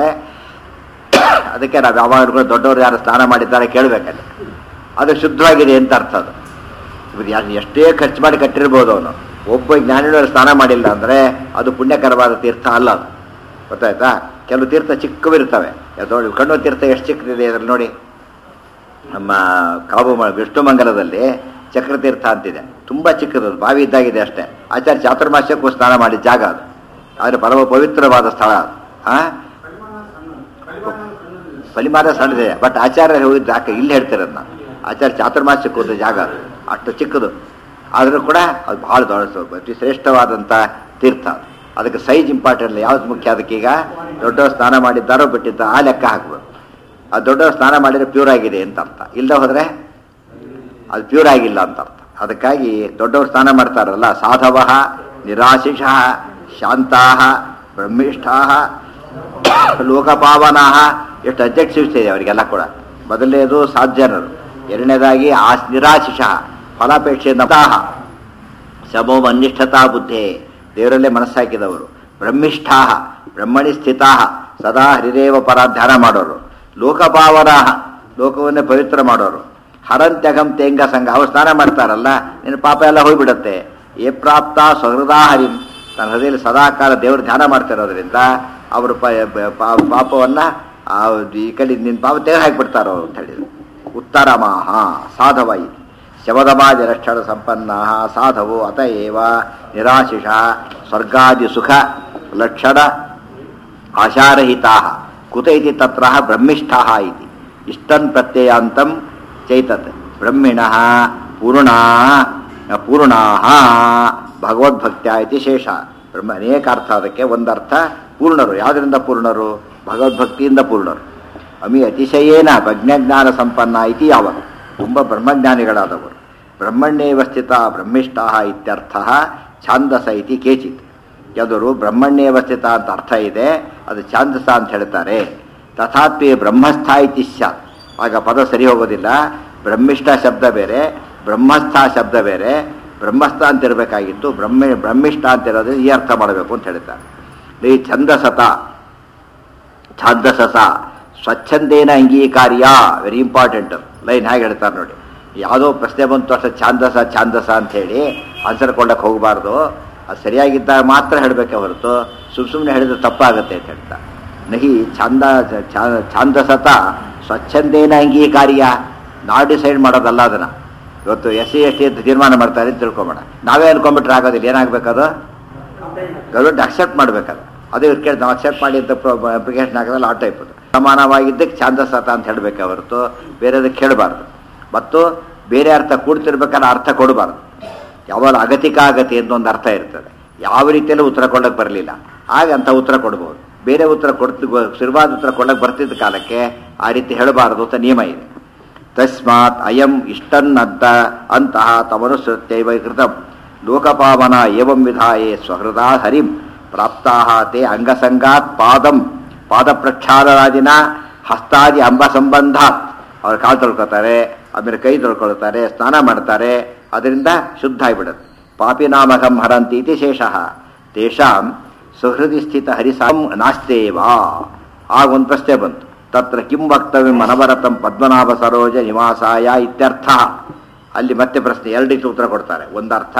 [SPEAKER 1] ಅದಕ್ಕೆ ನಾವು ಯಾವಾಗಲೂ ದೊಡ್ಡವರು ಯಾರು ಸ್ನಾನ ಮಾಡಿದ್ದಾರೆ ಕೇಳಬೇಕಲ್ಲಿ ಅದು ಶುದ್ಧವಾಗಿದೆ ಅಂತ ಅರ್ಥ ಅದು ಇವ್ರು ಯಾರು ಎಷ್ಟೇ ಖರ್ಚು ಮಾಡಿ ಕಟ್ಟಿರ್ಬೋದು ಅವನು ಒಬ್ಬ ಜ್ಞಾನಿಗಳು ಸ್ನಾನ ಮಾಡಿಲ್ಲ ಅಂದರೆ ಅದು ಪುಣ್ಯಕರವಾದ ತೀರ್ಥ ಅಲ್ಲ ಅದು ಗೊತ್ತಾಯ್ತಾ ಕೆಲವು ತೀರ್ಥ ಚಿಕ್ಕವಿರ್ತವೆ ಅದು ನೋಡಿ ಕಣ್ಣು ತೀರ್ಥ ಎಷ್ಟು ಚಿಕ್ಕದಿದೆ ಅದ್ರಲ್ಲಿ ನೋಡಿ ನಮ್ಮ ಕಾಬು ಮ- ವಿಷ್ಣುಮಂಗಲದಲ್ಲಿ ಚಕ್ರತೀರ್ಥ ಅಂತಿದೆ ತುಂಬ ಚಿಕ್ಕದದು ಬಾವಿ ಇದ್ದಾಗಿದೆ ಅಷ್ಟೇ ಆಚಾರ್ಯ ಚಾತುರ್ಮಾಸ್ಯಕ್ಕೂ ಸ್ನಾನ ಮಾಡಿದ ಜಾಗ ಅದು ಆದರೆ ಪರಮ ಪವಿತ್ರವಾದ ಸ್ಥಳ ಅದು ಹಾಂ ಪರಿಮಾಣ ಸಣ್ಣದಿದೆ ಬಟ್ ಆಚಾರ್ಯ ಹೋಗಿದ್ದು ಯಾಕೆ ಇಲ್ಲಿ ಹೇಳ್ತಿರೋದು ನಾನು ಆಚಾರ್ಯ ಚಾತುರ್ಮಾಸ್ಯಕ್ಕೆ ಹೋದ ಜಾಗ ಅದು ಅಷ್ಟು ಚಿಕ್ಕದು ಆದರೂ ಕೂಡ ಅದು ಭಾಳ ದೊಡ್ಡ ಅತಿ ಶ್ರೇಷ್ಠವಾದಂಥ ತೀರ್ಥ ಅದು. ಅದಕ್ಕೆ ಸೈಜ್ ಇಂಪಾರ್ಟೆಂಟ್ ಇಲ್ಲ ಯಾವ್ದು ಮುಖ್ಯ ಅದಕ್ಕೀಗ ದೊಡ್ಡವರು ಸ್ನಾನ ಮಾಡಿದ್ದಾರೋ ಬಿಟ್ಟಿದ್ದ ಆ ಲೆಕ್ಕ ಹಾಕ್ಬೇಕು ಆ ದೊಡ್ಡವರು ಸ್ನಾನ ಮಾಡಿದ್ರೆ ಪ್ಯೂರ್ ಆಗಿದೆ ಅಂತ ಅರ್ಥ ಇಲ್ಲದೆ ಹೋದರೆ ಅದು ಪ್ಯೂರ್ ಆಗಿಲ್ಲ ಅಂತ ಅರ್ಥ ಅದಕ್ಕಾಗಿ ದೊಡ್ಡವರು ಸ್ನಾನ ಮಾಡ್ತಾರಲ್ಲ ಸಾಧವ ನಿರಾಶಿಷ ಶಾಂತಾ ಬ್ರಹ್ಮಿಷ್ಠಾ ಲೋಕಪಾವನಾ ಎಷ್ಟು ಅಬ್ಜೆಕ್ಟಿವ್ಸ್ ಇದೆ ಅವರಿಗೆಲ್ಲ ಕೂಡ ಮೊದಲನೇದು ಸಾಧ್ಯನರು ಎರಡನೇದಾಗಿ ಆ ನಿರಾಶಿಷ ಫಲಾಪೇಕ್ಷೆಯಿಂದ ತಾಹ ಶಮೋ ಅನಿಷ್ಠತಾ ಬುದ್ಧೇ ದೇವರಲ್ಲೇ ಮನಸ್ಸಾಕಿದವರು ಬ್ರಹ್ಮಿಷ್ಠಾ ಬ್ರಹ್ಮಣಿ ಸ್ಥಿತಾ ಸದಾ ಹರಿದೇವ ಪರ ಧ್ಯಾನ ಮಾಡೋರು ಲೋಕಪಾವನ ಲೋಕವನ್ನೇ ಪವಿತ್ರ ಮಾಡೋರು ಹರಂತ್ಯಗಂ ತೇಂಗ ಸಂಘ ಅವ್ರು ಸ್ನಾನ ಮಾಡ್ತಾರಲ್ಲ ನಿನ್ನ ಪಾಪ ಎಲ್ಲ ಹೋಗ್ಬಿಡುತ್ತೆ ಏ ಪ್ರಾಪ್ತ ಸಹೃದಾ ಹರಿಂ ತನ್ನ ಹೃದಯದಲ್ಲಿ ಸದಾಕಾಲ ದೇವರು ಧ್ಯಾನ ಮಾಡ್ತಿರೋದ್ರಿಂದ ಅವರು ಪ ಬ- ಪಾ- ಪಾಪವನ್ನ ಆ ಈ ಕಡೆ ನಿನ್ನ ಪಾಪ ತೆಗೆದು ಹಾಕಿಬಿಡ್ತಾರೋ ಅಂತ ಹೇಳಿದ್ರು ಉತ್ತರಮಾಹ ಸಾಧವ ಇತಿ ಶವದಮಾದಿ ರಕ್ಷಣ ಸಂಪನ್ನ ಸಾಧವು ಅತ ಏವ ನಿರಾಶಿಷ ಸ್ವರ್ಗಾದಿ ಸುಖ ಲಕ್ಷಣ ಆಶಾರಹಿತಾ ಕುತ ಇತಿ ತತ್ರ ಬ್ರಹ್ಮಿಷ್ಠಾ ಇತಿ ಇಷ್ಟನ್ ಪ್ರತ್ಯಯಾಂತಂ ಚೈತತ್ ಬ್ರಹ್ಮಿಣ ಪೂರ್ಣಾ ಪೂರ್ಣಾ ಭಗವದ್ಭಕ್ತ್ಯ ಇತಿ ಶೇಷ ಬ್ರಹ್ಮ ಅನೇಕ ಅರ್ಥ ಅದಕ್ಕೆ ಒಂದರ್ಥ ಪೂರ್ಣರು ಯಾವುದರಿಂದ ಪೂರ್ಣರು ಭಗವದ್ಭಕ್ತಿಯಿಂದ ಪೂರ್ಣರು ಅಮಿ ಅತಿಶಯೇನ ಪ್ರಜ್ಞಾಜ್ಞಾನ ಸಂಪನ್ನ ಇತಿ ಯಾವರು ತುಂಬ ಬ್ರಹ್ಮಜ್ಞಾನಿಗಳಾದವರು ಬ್ರಹ್ಮಣ್ಯೇವ ಸ್ಥಿತ ಬ್ರಹ್ಮಿಷ್ಠ ಇತ್ಯರ್ಥ ಛಾಂದಸ ಇತಿ ಕೇಚಿತ್ ಯಾವ್ದಾದ್ರು ಬ್ರಹ್ಮಣ್ಯೇವ ಸ್ಥಿತ ಅಂತ ಅರ್ಥ ಇದೆ ಅದು ಛಾಂದಸ ಅಂತ ಹೇಳ್ತಾರೆ ತಥಾಪಿ ಬ್ರಹ್ಮಸ್ಥ ಇತಿ ಸ್ಯಾತ್ ಆಗ ಪದ ಸರಿ ಹೋಗೋದಿಲ್ಲ ಬ್ರಹ್ಮಿಷ್ಠ ಶಬ್ದ ಬೇರೆ ಬ್ರಹ್ಮಸ್ಥ ಶಬ್ದ ಬೇರೆ ಬ್ರಹ್ಮಸ್ಥ ಅಂತ ಇರಬೇಕಾಗಿತ್ತು ಬ್ರಹ್ಮ ಬ್ರಹ್ಮಿಷ್ಠ ಅಂತ ಇರೋದು ಈ ಅರ್ಥ ಮಾಡಬೇಕು ಅಂತ ಹೇಳ್ತಾರೆ ಈ ಛಂದಸತ ಛಾಂದಸಸ ಸ್ವಚ್ಛಂದೇನ ಅಂಗೀಕಾರ್ಯ ವೆರಿ ಇಂಪಾರ್ಟೆಂಟ್ ಲೈನ್ ಹೇಗೆ ಹೇಳ್ತಾರೆ ನೋಡಿ ಯಾವುದೋ ಪ್ರಶ್ನೆ ಬಂತು ಅಷ್ಟೇ ಛಾಂದಸ ಛಾಂದಸ ಅಂಥೇಳಿ ಆನ್ಸರ್ ಕೊಡಕ್ಕೆ ಹೋಗಬಾರ್ದು ಅದು ಸರಿಯಾಗಿದ್ದಾಗ ಮಾತ್ರ ಹೇಳಬೇಕೆ ಹೊರತು ಸುಮ್ ಸುಮ್ಮನೆ ಹೇಳಿದ್ರೆ ತಪ್ಪಾಗುತ್ತೆ ಅಂತ ಹೇಳ್ತಾ ನಹಿ ಛಂದ ಛ- ಛಾಂದಸತ ಸ್ವಚ್ಛಂದೇನ ಅಂಗೀಕಾರ್ಯ ನಾವು ಡಿಸೈಡ್ ಮಾಡೋದಲ್ಲ ಅದನ್ನ ಇವತ್ತು ಎಸ್ ಸಿ ಎಸ್ ಟಿ ಅಂತ ತೀರ್ಮಾನ ಮಾಡ್ತಾರೆ ಅಂತ ತಿಳ್ಕೊಂಬೇಡ ನಾವೇ ಅನ್ಕೊಂಡ್ಬಿಟ್ರೆ ಆಗೋದಿಲ್ಲ ಏನಾಗಬೇಕದು ಗೌರ್ಮೆಂಟ್ ಅಕ್ಸೆಪ್ಟ್ ಮಾಡ್ಬೇಕದು ಅದೇ ಇವ್ರು ಕೇಳಿ ನಾವು ಅಕ್ಸೆಪ್ಟ್ ಮಾಡಿ ಅಂತ ಅಪ್ಲಿಕೇಶನ್ ಹಾಕೋದಲ್ಲ ಆ ಟೈಪ್ ಸಮಾನವಾಗಿದ್ದಕ್ಕೆ ಛಾಂದಸತ ಅಂತ ಹೇಳಬೇಕೆ ಹೊರತು ಬೇರೆದಕ್ಕೆ ಕೇಳಬಾರ್ದು ಮತ್ತು ಬೇರೆ ಅರ್ಥ ಕೂಡ್ತಿರ್ಬೇಕಾದ್ರೆ ಅರ್ಥ ಕೊಡಬಾರ್ದು ಯಾವಾಗ ಅಗತಿಕ ಅಗತಿ ಅಂತ ಒಂದು ಅರ್ಥ ಇರ್ತದೆ ಯಾವ ರೀತಿಯಲ್ಲೂ ಉತ್ತರ ಕೊಡಕ್ಕೆ ಬರಲಿಲ್ಲ ಆಗ ಅಂತ ಉತ್ತರ ಕೊಡ್ಬೋದು ಬೇರೆ ಉತ್ತರ ಕೊಡ್ತಿ ಸ್ಥಿರವಾದ ಉತ್ತರ ಕೊಡಕ್ಕೆ ಬರ್ತಿದ್ದ ಕಾಲಕ್ಕೆ ಆ ರೀತಿ ಹೇಳಬಾರದು ಅಂತ ನಿಯಮ ಇದೆ ತಸ್ಮಾತ್ ಅಯಂ ಇಷ್ಟನ್ನದ್ದ ಅಂತಹ ತಮನುಸೃತ್ಯೈವ ಕೃತಂ ಲೋಕಪಾವನ ಏವಂ ವಿಧಾಯೇ ಸ್ವಹೃದಾ ಹರಿಂ ಪ್ರಾಪ್ತಾ ತೇ ಅಂಗಸಂಗಾತ್ ಪಾದಂ ಪಾದ ಪ್ರಕ್ಷಾಲನಾದಿನ ಹಸ್ತಾದಿ ಅಂಬ ಸಂಬಂಧಾತ್ ಅವ್ರು ಕಾಲು ತೊಳ್ಕೊತಾರೆ ಆಮೇಲೆ ಕೈ ತೊಳ್ಕೊಳ್ತಾರೆ ಸ್ನಾನ ಮಾಡ್ತಾರೆ ಅದರಿಂದ ಶುದ್ಧ ಆಗಿಬಿಡುತ್ತೆ ಪಾಪಿನಾಮಕಂ ಹರಂತಿ ಇತಿ ಶೇಷಃ ತೇಷಾಂ ಸುಹೃದಿ ಸ್ಥಿತ ಹರಿಸಾಂ ನಾಸ್ತೇವಾ ಆಗ ಒಂದು ಪ್ರಶ್ನೆ ಬಂತು ತತ್ರ ಕಿಂ ವಕ್ತವ್ಯಂ ಅನವರತಂ ಪದ್ಮನಾಭ ಸರೋಜ ನಿವಾಸಾಯ ಇತ್ಯರ್ಥ ಅಲ್ಲಿ ಮತ್ತೆ ಪ್ರಶ್ನೆ ಎರಡಿತ್ತು ಉತ್ತರ ಕೊಡ್ತಾರೆ ಒಂದರ್ಥ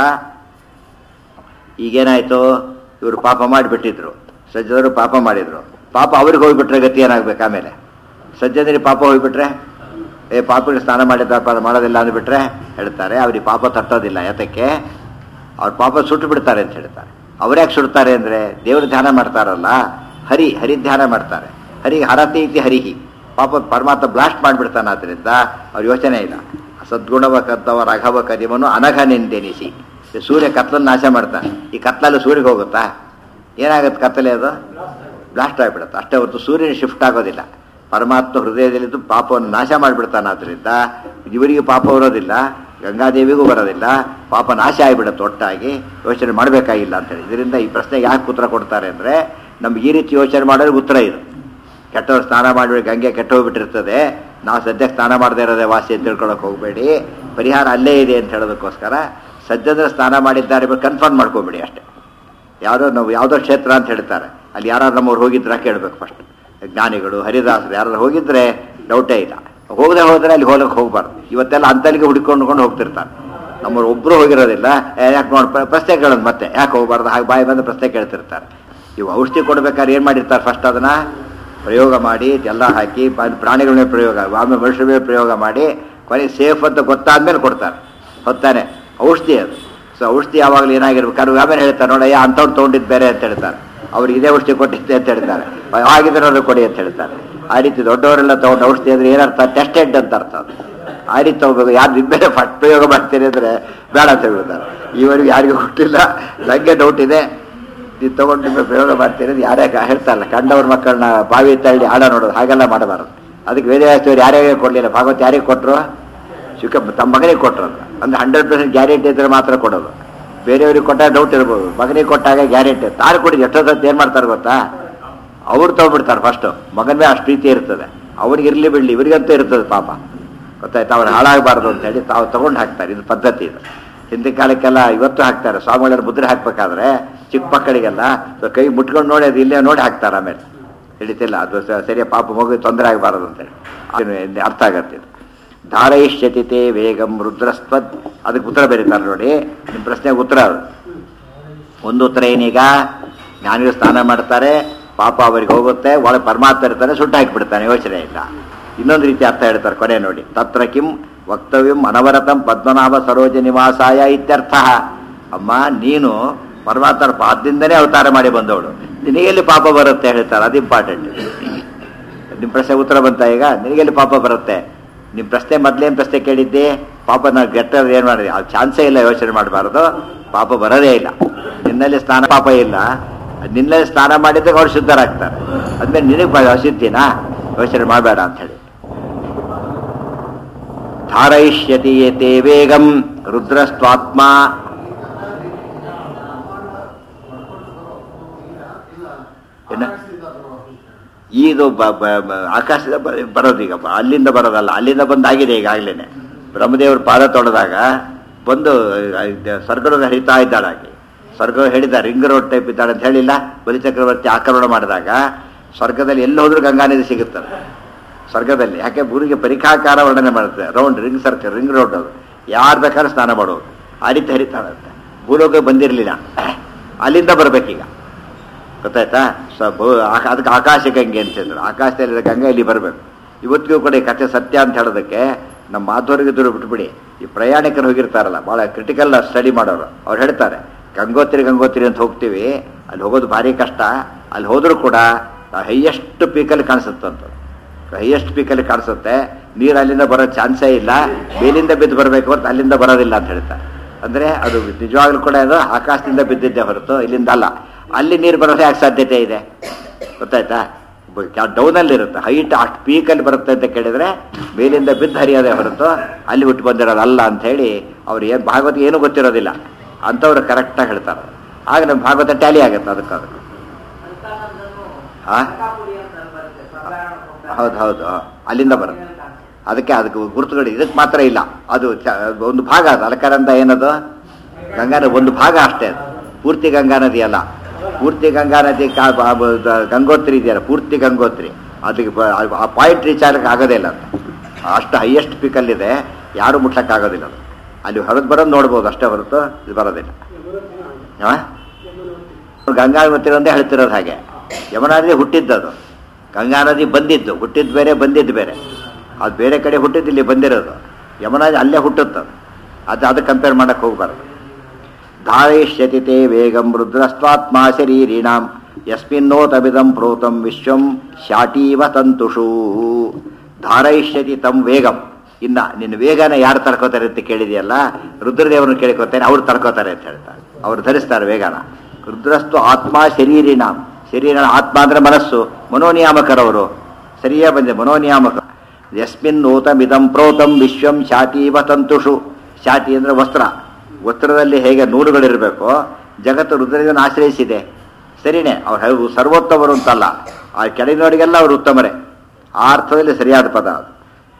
[SPEAKER 1] ಈಗೇನಾಯ್ತು ಇವರು ಪಾಪ ಮಾಡಿಬಿಟ್ಟಿದ್ರು ಸಜ್ಜನರು ಪಾಪ ಮಾಡಿದ್ರು ಪಾಪ ಅವ್ರಿಗೆ ಹೋಗ್ಬಿಟ್ರೆ ಗತಿ ಏನಾಗ್ಬೇಕು ಆಮೇಲೆ ಸಜ್ಜನರಿಗೆ ಪಾಪ ಹೋಗ್ಬಿಟ್ರೆ ಏ ಪಾಪಿಗೆ ಸ್ನಾನ ಮಾಡಿದ ಪಾಪ ಮಾಡೋದಿಲ್ಲ ಅಂದ್ಬಿಟ್ರೆ ಹೇಳ್ತಾರೆ ಅವ್ರಿಗೆ ಪಾಪ ತಟ್ಟೋದಿಲ್ಲ ಯಾತಕ್ಕೆ ಅವ್ರ ಪಾಪ ಸುಟ್ಟು ಬಿಡ್ತಾರೆ ಅಂತ ಹೇಳ್ತಾರೆ ಅವ್ರ್ಯಾಕೆ ಸುಡ್ತಾರೆ ಅಂದರೆ ದೇವ್ರ ಧ್ಯಾನ ಮಾಡ್ತಾರಲ್ಲ ಹರಿ ಹರಿ ಧ್ಯಾನ ಮಾಡ್ತಾರೆ ಹರಿಗೆ ಹರತಿ ಇತಿ ಹರಿಹಿ ಪಾಪ ಪರಮಾತ್ಮ ಬ್ಲಾಸ್ಟ್ ಮಾಡಿಬಿಡ್ತಾನೆ ಆದ್ದರಿಂದ ಅವ್ರ ಯೋಚನೆ ಇಲ್ಲ ಸದ್ಗುಣವ ಕದ್ದವ ರಘವ ಕದಿಮನು ಅನಘ ನಿಂದೆನಿಸಿ ಈ ಸೂರ್ಯ ಕತ್ಲನ್ನು ನಾಶ ಮಾಡ್ತಾನೆ ಈ ಕತ್ಲಲ್ಲಿ ಸೂರ್ಯಗೆ ಹೋಗುತ್ತಾ ಏನಾಗುತ್ತೆ ಕತ್ತಲೆ ಅದು ಬ್ಲಾಸ್ಟ್ ಆಗಿಬಿಡುತ್ತೆ ಅಷ್ಟೇ ಹೊರತು ಸೂರ್ಯನ ಶಿಫ್ಟ್ ಆಗೋದಿಲ್ಲ ಪರಮಾತ್ಮ ಹೃದಯದಲ್ಲಿದ್ದು ಪಾಪವನ್ನು ನಾಶ ಮಾಡಿಬಿಡ್ತಾನೆ ಆದ್ದರಿಂದ ಇವರಿಗೆ ಪಾಪ ಬರೋದಿಲ್ಲ ಗಂಗಾದೇವಿಗೂ ಬರೋದಿಲ್ಲ ಪಾಪ ನಾಶ ಆಗಿಬಿಡುತ್ತೆ ಒಟ್ಟಾಗಿ ಯೋಚನೆ ಮಾಡಬೇಕಾಗಿಲ್ಲ ಅಂತೇಳಿ ಇದರಿಂದ ಈ ಪ್ರಶ್ನೆಗೆ ಯಾಕೆ ಉತ್ತರ ಕೊಡ್ತಾರೆ ಅಂದರೆ ನಮ್ಗೆ ಈ ರೀತಿ ಯೋಚನೆ ಮಾಡೋರಿಗೆ ಉತ್ತರ ಇದು ಕೆಟ್ಟವ್ರು ಸ್ನಾನ ಮಾಡಿ ಗಂಗೆ ಕೆಟ್ಟ ಹೋಗ್ಬಿಟ್ಟಿರ್ತದೆ ನಾವು ಸದ್ಯಕ್ಕೆ ಸ್ನಾನ ಮಾಡದೇ ಇರೋದೇ ವಾಸಿ ಅಂತ ತಿಳ್ಕೊಳಕ್ಕೆ ಹೋಗಬೇಡಿ ಪರಿಹಾರ ಅಲ್ಲೇ ಇದೆ ಅಂತ ಹೇಳೋದಕ್ಕೋಸ್ಕರ ಸದ್ಯದ ಸ್ನಾನ ಮಾಡಿದ್ದಾರೆ ಕನ್ಫರ್ಮ್ ಮಾಡ್ಕೋಬೇಡಿ ಅಷ್ಟೇ ಯಾವುದೋ ನಾವು ಯಾವುದೋ ಕ್ಷೇತ್ರ ಅಂತ ಹೇಳ್ತಾರೆ ಅಲ್ಲಿ ಯಾರು ನಮ್ಮವ್ರು ಹೋಗಿದ್ರ ಕೇಳಬೇಕು ಫಸ್ಟ್ ಜ್ಞಾನಿಗಳು ಹರಿದಾಸರು ಯಾರು ಹೋಗಿದ್ರೆ ಡೌಟೇ ಇಲ್ಲ ಹೋಗದೆ ಹೋದ್ರೆ ಅಲ್ಲಿ ಹೋಗಕ್ಕೆ ಹೋಗ್ಬಾರ್ದು ಇವತ್ತೆಲ್ಲ ಅಂತಲ್ಲಿಗೆ ಹುಡ್ಕೊಂಡ್ಕೊಂಡು ಹೋಗ್ತಿರ್ತಾರೆ ನಮ್ಮವ್ರು ಒಬ್ಬರು ಹೋಗಿರೋದಿಲ್ಲ ಯಾಕೆ ನೋಡಿ ಪ್ರಶ್ನೆ ಕೇಳೋದು ಮತ್ತೆ ಯಾಕೆ ಹೋಗ್ಬಾರ್ದು ಹಾಗೆ ಬಾಯಿ ಬಂದು ಪ್ರಶ್ನೆ ಕೇಳ್ತಿರ್ತಾರೆ ಇವು ಔಷಧಿ ಕೊಡ್ಬೇಕಾದ್ರೆ ಏನು ಮಾಡಿರ್ತಾರೆ ಫಸ್ಟ್ ಅದನ್ನ ಪ್ರಯೋಗ ಮಾಡಿ ಎಲ್ಲ ಹಾಕಿ ಪ- ಪ್ರಾಣಿಗಳ ಮೇಲೆ ಪ್ರಯೋಗ ಆಮೇಲೆ ಮನುಷ್ಯರ ಮೇಲೆ ಪ್ರಯೋಗ ಮಾಡಿ ಕೊನೆಗೆ ಸೇಫ್ ಅಂತ ಗೊತ್ತಾದ್ಮೇಲೆ ಕೊಡ್ತಾರೆ ಹೊತ್ತಾನೆ ಔಷಧಿ ಅದು ಸೊ ಔಷಧಿ ಯಾವಾಗಲೂ ಏನಾಗಿರ್ಬೇಕಾದ್ರೆ ಆಮೇಲೆ ಹೇಳ್ತಾರೆ ನೋಡಯ್ಯ ಅಂಥವ್ರು ತೊಗೊಂಡಿದ್ದು ಬೇರೆ ಅಂತ ಹೇಳ್ತಾರೆ ಅವ್ರಿಗೆ ಇದೇ ಔಷಧಿ ಕೊಟ್ಟಿದ್ದೆ ಅಂತ ಹೇಳ್ತಾರೆ ಆಗಿದ್ರೆ ಅದು ಕೊಡಿ ಅಂತ ಹೇಳ್ತಾರೆ ಆ ರೀತಿ ದೊಡ್ಡವರೆಲ್ಲ ತಗೊಂಡು ಔಷಧಿ ಅಂದ್ರೆ ಏನರ್ಥ ಟೆಸ್ಟೆಡ್ ಅಂತ ಅರ್ಥ ಅದು ಆ ರೀತಿ ತಗೋಬೇಕು ಯಾರು ನಿಮ್ಮೇಲೆ ಫಟ್ ಪ್ರಯೋಗ ಮಾಡ್ತೀರಿ ಅಂದರೆ ಬೇಡ ಅಂತ ಹೇಳ್ತಾರೆ ಇವರಿಗೆ ಯಾರಿಗೂ ಕೊಟ್ಟಿಲ್ಲ ನನಗೆ ಡೌಟ್ ಇದೆ ನೀವು ತಗೊಂಡು ನಿಮ್ಮ ಪ್ರಯೋಗ ಮಾಡ್ತೀರಿ ಅದು ಯಾರೇ ಹೇಳ್ತಾರಲ್ಲ ಕಂಡವ್ರ ಮಕ್ಕಳನ್ನ ಬಾವಿ ತಳ್ಳಿ ಆಡ ನೋಡೋದು ಹಾಗೆಲ್ಲ ಮಾಡಬಾರದು ಅದಕ್ಕೆ ವೇದವ್ಯಾಸರು ಯಾರ್ಯಾರಿಗೆ ಕೊಡಲಿಲ್ಲ ಭಾಗವತ್ ಯಾರಿಗೆ ಕೊಟ್ಟರು ಶಿವಕ ತಮ್ಮ ಮಗನಿಗೆ ಕೊಟ್ಟರು ಅಂತ ಅಂದ್ರೆ ಹಂಡ್ರೆಡ್ ಪರ್ಸೆಂಟ್ ಗ್ಯಾರಂಟಿ ಇದ್ರೆ ಮಾತ್ರ ಕೊಡೋದು ಬೇರೆಯವ್ರಿಗೆ ಕೊಟ್ಟಾಗ ಡೌಟ್ ಇರ್ಬೋದು ಮಗನಿಗೆ ಕೊಟ್ಟಾಗ ಗ್ಯಾರಂಟಿ ತಾನು ಕೊಡಿ ಎಷ್ಟೊತ್ತು ಏನು ಮಾಡ್ತಾರೆ ಗೊತ್ತಾ ಅವ್ರು ತೊಗೊಂಡ್ಬಿಡ್ತಾರೆ ಫಸ್ಟು ಮಗನ ಮೇಲೆ ಅಷ್ಟು ಪ್ರೀತಿ ಇರ್ತದೆ ಅವ್ರಿಗೆ ಇರಲಿ ಬಿಡಲಿ ಇವರಿಗಂತೂ ಇರ್ತದೆ ಪಾಪ ಗೊತ್ತಾಯ್ತು ಅವ್ರು ಹಾಳಾಗಬಾರ್ದು ಅಂತ ಹೇಳಿ ತಾವು ತಗೊಂಡು ಹಾಕ್ತಾರೆ ಇದು ಪದ್ಧತಿ ಇದು ಹಿಂದಿನ ಕಾಲಕ್ಕೆಲ್ಲ ಇವತ್ತು ಹಾಕ್ತಾರೆ ಸ್ವಾಮಿಗಳನ್ನ ಮುದ್ರೆ ಹಾಕ್ಬೇಕಾದ್ರೆ ಚಿಕ್ಕ ಮಕ್ಕಳಿಗೆಲ್ಲ ಸೊ ಕೈ ಮುಟ್ಕೊಂಡು ನೋಡಿ ಅದು ಇಲ್ಲೇ ನೋಡಿ ಹಾಕ್ತಾರೆ ಆಮೇಲೆ ಹಿಡಿತಿಲ್ಲ ಅದು ಸ- ಸರಿಯ ಪಾಪ ಮಗು ತೊಂದರೆ ಆಗಬಾರದು ಅಂತೇಳಿ ಅದು ಅರ್ಥ ಆಗತ್ತೆ ಇದು ಧಾರಯಿಷ್ಯತಿತೆ ವೇಗಂ ರುದ್ರಸ್ತ್ವದ್ ಅದಕ್ಕೆ ಉತ್ತರ ಬರೀತಾರೆ ನೋಡಿ ನಿಮ್ಮ ಪ್ರಶ್ನೆಗೆ ಉತ್ತರ ಅದು ಒಂದು ಉತ್ತರ ಏನೀಗ ಜ್ಞಾನಿಗಳು ಸ್ನಾನ ಮಾಡ್ತಾರೆ ಪಾಪ ಅವರಿಗೆ ಹೋಗುತ್ತೆ ಒಳಗೆ ಪರಮಾತ್ಮ ಇರ್ತಾನೆ ಸುಟ್ಟು ಹಾಕಿಬಿಡ್ತಾನೆ ಯೋಚನೆ ಇಲ್ಲ ಇನ್ನೊಂದು ರೀತಿ ಅರ್ಥ ಹೇಳ್ತಾರೆ ಕೊನೆ ನೋಡಿ ತತ್ರ ಕಿಂ ವಕ್ತವ್ಯಂ ಅನವರತಂ ಪದ್ಮನಾಭ ಸರೋಜ ನಿವಾಸಾಯ ಇತ್ಯರ್ಥ ಅಮ್ಮ ನೀನು ಪರಮಾತ್ಮನ ಪಾದದಿಂದನೇ ಅವತಾರ ಮಾಡಿ ಬಂದವಳು ನಿನಗೆಲ್ಲಿ ಪಾಪ ಬರುತ್ತೆ ಹೇಳ್ತಾರೆ ಅದು ಇಂಪಾರ್ಟೆಂಟ್ ನಿಮ್ಮ ಪ್ರಶ್ನೆ ಉತ್ತರ ಬಂತ ಈಗ ನಿನಗೆಲ್ಲಿ ಪಾಪ ಬರುತ್ತೆ ನಿಮ್ಮ ಪ್ರಶ್ನೆ ಮೊದಲೇನು ಪ್ರಶ್ನೆ ಕೇಳಿದ್ದೆ ಪಾಪ ನಾವು ಗೆಟ್ಟರು ಏನು ಮಾಡಿದೆ ಆ ಚಾನ್ಸೇ ಇಲ್ಲ ಯೋಚನೆ ಮಾಡಬಾರ್ದು ಪಾಪ ಬರೋದೇ ಇಲ್ಲ ನಿನ್ನಲ್ಲಿ ಸ್ನಾನ ಪಾಪ ಇಲ್ಲ ನಿನ್ನಲ್ಲಿ ಸ್ನಾನ ಮಾಡಿದಾಗ ಅವ್ರು ಶುದ್ಧರಾಗ್ತಾರೆ ಅದ್ಮೇಲೆ ನಿನಗೆ ಅಶುದ್ಧಿನಾ ಯೋಚನೆ ಮಾಡಬೇಡ ಅಂತ ಹೇಳಿ ಧಾರಯಿಷ್ಯತಿ ಯತೆ ವೇಗಂ ರುದ್ರಸ್ತ್ವಾತ್ಮ ಏನ ಇದು ಬ- ಬ- ಬ- ಆಕಾಶದ ಬ- ಬರೋದು ಈಗ ಬ- ಅಲ್ಲಿಂದ ಬರೋದಲ್ಲ ಅಲ್ಲಿಂದ ಬಂದಾಗಿದೆ ಈಗಾಗಲೇ ಬ್ರಹ್ಮದೇವ್ರ ಪಾದ ತೊಳೆದಾಗ ಬಂದು ಆ, ಇದು ಸ್ವರ್ಗದ ಹರಿತಾ ಇದ್ದಾಳಾಗಿ ಸ್ವರ್ಗ ಹೇಳಿದ ರಿಂಗ್ ರೋಡ್ ಟೈಪ್ ಇದ್ದಾಳೆ ಅಂತ ಹೇಳಿಲ್ಲ ಬಲಿಚಕ್ರವರ್ತಿ ಆಕ್ರಮಣ ಮಾಡಿದಾಗ ಸ್ವರ್ಗದಲ್ಲಿ ಎಲ್ಲಿ ಹೋದ್ರೂ ಗಂಗಾ ನದಿ ಸಿಗುತ್ತದೆ ಸ್ವರ್ಗದಲ್ಲಿ ಯಾಕೆ ಊರಿಗೆ ಪರಿಖಾಕಾರ ವರ್ಣನೆ ಮಾಡುತ್ತೆ round ring circle ring road ಅದು ಯಾರು ಬೇಕಾದ್ರೂ ಸ್ನಾನ ಮಾಡೋದು ಆ ರೀತಿ ಹರಿತಾಳಂತೆ ಭೂಲೋಕ ಬಂದಿರಲಿಲ್ಲ ಅಲ್ಲಿಂದ ಬರ್ಬೇಕೀಗ ಗೊತ್ತಾಯ್ತಾ ಸ ಭೂ- ಆಕ- ಅದಕ್ಕೆ ಆಕಾಶ ಗಂಗೆ ಅಂತಂದ್ರು ಆಕಾಶದಲ್ಲಿ ಗಂಗೆ ಇಲ್ಲಿ ಬರಬೇಕು ಇವತ್ತಿಗೂ ಕೂಡ ಈ ಕಥೆ ಸತ್ಯ ಅಂತ ಹೇಳೋದಕ್ಕೆ ನಮ್ಮ ಮಾಧವರಿಗಿದ್ರು ಬಿಟ್ಬಿಡಿ ಈ ಪ್ರಯಾಣಿಕರು ಹೋಗಿರ್ತಾರಲ್ಲ ಭಾಳ ಕ್ರಿಟಿಕಲ್ ಸ್ಟಡಿ ಮಾಡೋರು ಅವ್ರು ಹೇಳ್ತಾರೆ ಗಂಗೋತ್ರಿ ಗಂಗೋತ್ರಿ ಅಂತ ಹೋಗ್ತೀವಿ ಅಲ್ಲಿ ಹೋಗೋದು ಭಾರಿ ಕಷ್ಟ ಅಲ್ಲಿ ಹೋದರೂ ಕೂಡ ಹೈಯೆಸ್ಟ್ ಪೀಕಲ್ಲಿ ಕಾಣಿಸುತ್ತಂತ ಹೈಯೆಸ್ಟ್ ಪೀಕಲ್ಲಿ ಕಾಣಿಸುತ್ತೆ ನೀರು ಅಲ್ಲಿಂದ ಬರೋ ಚಾನ್ಸೇ ಇಲ್ಲ ಮೇಲಿಂದ ಬಿದ್ದು ಬರಬೇಕು ಅಂತ ಅಲ್ಲಿಂದ ಬರೋದಿಲ್ಲ ಅಂತ ಹೇಳ್ತಾರೆ ಅಂದರೆ ಅದು ನಿಜವಾಗ್ಲೂ ಕೂಡ ಅದು ಆಕಾಶದಿಂದ ಬಿದ್ದಿದ್ದೆ ಹೊರತು ಇಲ್ಲಿಂದ ಅಲ್ಲ ಅಲ್ಲಿ ನೀರು ಬರೋದೇ ಯಾಕೆ ಸಾಧ್ಯತೆ ಇದೆ ಗೊತ್ತಾಯ್ತಾ ಡೌನಲ್ಲಿ ಇರುತ್ತೆ ಹೈಟ್ ಅಷ್ಟು ಪೀಕಲ್ಲಿ ಬರುತ್ತೆ ಅಂತ ಕೇಳಿದ್ರೆ ಮೇಲಿಂದ ಬಿದ್ದು ಹರಿಯೋದೇ ಹೊರತು ಅಲ್ಲಿ ಹುಟ್ಟು ಬಂದಿರೋದಲ್ಲ ಅಂತ ಹೇಳಿ ಅವ್ರು ಏನು ಭಾಗವತ ಏನೂ ಗೊತ್ತಿರೋದಿಲ್ಲ ಅಂಥವ್ರು ಕರೆಕ್ಟಾಗಿ ಹೇಳ್ತಾರೆ ಆಗ ನಮ್ಮ ಭಾಗವತ ಟ್ಯಾಲಿ ಆಗುತ್ತೆ ಅದಕ್ಕೆ ಅದಕ್ಕೆ ಆ? ಹೌದು ಹೌದು ಆ. ಅಲ್ಲಿಂದ ಬರುತ್ತೆ ಅದಕ್ಕೆ ಅದಕ್ಕೆ ಗುರುತುಗಳು ಇದಕ್ಕೆ ಮಾತ್ರ ಇಲ್ಲ ಅದು ಚ- ಒಂದು ಭಾಗ ಅದು ಅಲಕಾರಂತ ಏನದು ಗಂಗಾ ನದಿ ಒಂದು ಭಾಗ ಅಷ್ಟೇ ಅದು ಪೂರ್ತಿ ಗಂಗಾ ನದಿ ಅಲ್ಲ ಪೂರ್ತಿ ಗಂಗಾ ನದಿ ಕಾ- ಬ- ಬ- ದ- ಗಂಗೋತ್ರಿ ಇದೆಯಲ್ಲ ಪೂರ್ತಿ ಗಂಗೋತ್ರಿ ಅದಕ್ಕೆ ಬ- ಆ ಪಾಯಿಂಟ್ ರೀಚ್ ಆಗಕ್ಕೆ ಆಗೋದೇ ಇಲ್ಲ ಅಂತ ಅಷ್ಟು ಹೈಯೆಸ್ಟ್ ಪೀಕಲ್ಲಿದೆ ಯಾರು ಮುಟ್ಲಕ್ಕಾಗೋದಿಲ್ಲ ಅದು ಅಲ್ಲಿ ಹೊರಗೆ ಬರೋದು ನೋಡ್ಬೋದು ಅಷ್ಟೇ ಹೊರತು ಇದು ಬರೋದಿಲ್ಲ ಆ? ಗಂಗಾ ನದಿ ಒಂದೇ ಹೇಳ್ತಿರೋದು ಹಾಗೆ ಯಮುನಾ ನದಿ ಹುಟ್ಟಿದ್ದದು ಗಂಗಾ ನದಿ ಬಂದಿದ್ದು ಹುಟ್ಟಿದ್ದು ಬೇರೆ ಬಂದಿದ್ದು ಬೇರೆ ಅದು ಬೇರೆ ಕಡೆ ಹುಟ್ಟಿದ್ದು ಇಲ್ಲಿ ಬಂದಿರೋದು ಯಮುನಾ ನದಿ ಅಲ್ಲೇ ಹುಟ್ಟುತ್ತದು ಅದು ಅದಕ್ಕೆ ಕಂಪೇರ್ ಮಾಡಕ್ಕೆ ಹೋಗ್ಬಾರ್ದು ಧಾರಯಿಷ್ಯತಿ ತೇ ವೇಗಂ ರುದ್ರಸ್ತ್ವಾತ್ಮ ಶರೀರಿಣಾಂ ಯಸ್ಮಿನ್ನೋತಮಿದಂ ಪ್ರೋತಂ ವಿಶ್ವಂ ಶಾಟೀವ ತಂತುಷೂ ಧಾರಯಿಷ್ಯತಿ ತಂ ವೇಗಂ ಇನ್ನ ನಿನ್ನ ವೇಗನ ಯಾರು ತಡ್ಕೋತಾರೆ ಅಂತ ಕೇಳಿದೆಯಲ್ಲ ರುದ್ರದೇವರನ್ನು ಕೇಳ್ಕೊತಾರೆ ಅವ್ರು ತಡ್ಕೋತಾರೆ ಅಂತ ಹೇಳ್ತಾರೆ ಅವ್ರು ಧರಿಸ್ತಾರೆ ವೇಗನ ರುದ್ರಸ್ತು ಆತ್ಮ ಶರೀರಿಣಾಂ ಶರೀರ ಆತ್ಮ ಅಂದ್ರೆ ಮನಸ್ಸು ಮನೋನಿಯಾಮಕರವರು ಸರಿಯೇ ಬಂದೆ ಮನೋನಿಯಾಮಕ ಯಸ್ಮಿನ್ ನೂತಮಿದಂ ಪ್ರೋತಂ ವಿಶ್ವಂ ಶಾಟೀವ ತಂತುಷು ಶಾಟಿ ಅಂದ್ರೆ ವಸ್ತ್ರ ವಸ್ತ್ರದಲ್ಲಿ ಹೇಗೆ ನೂಲುಗಳಿರಬೇಕು ಜಗತ್ತು ರುದ್ರದೇವನ ಆಶ್ರಯಿಸಿದೆ ಸರಿನೇ ಅವ್ರು ಹೇಳು ಸರ್ವೋತ್ತಮರು ಅಂತಲ್ಲ ಆ ಕೆಳಗಿನವರಿಗೆಲ್ಲ ಅವರು ಉತ್ತಮರೇ ಆ ಅರ್ಥದಲ್ಲಿ ಸರಿಯಾದ ಪದ ಅದು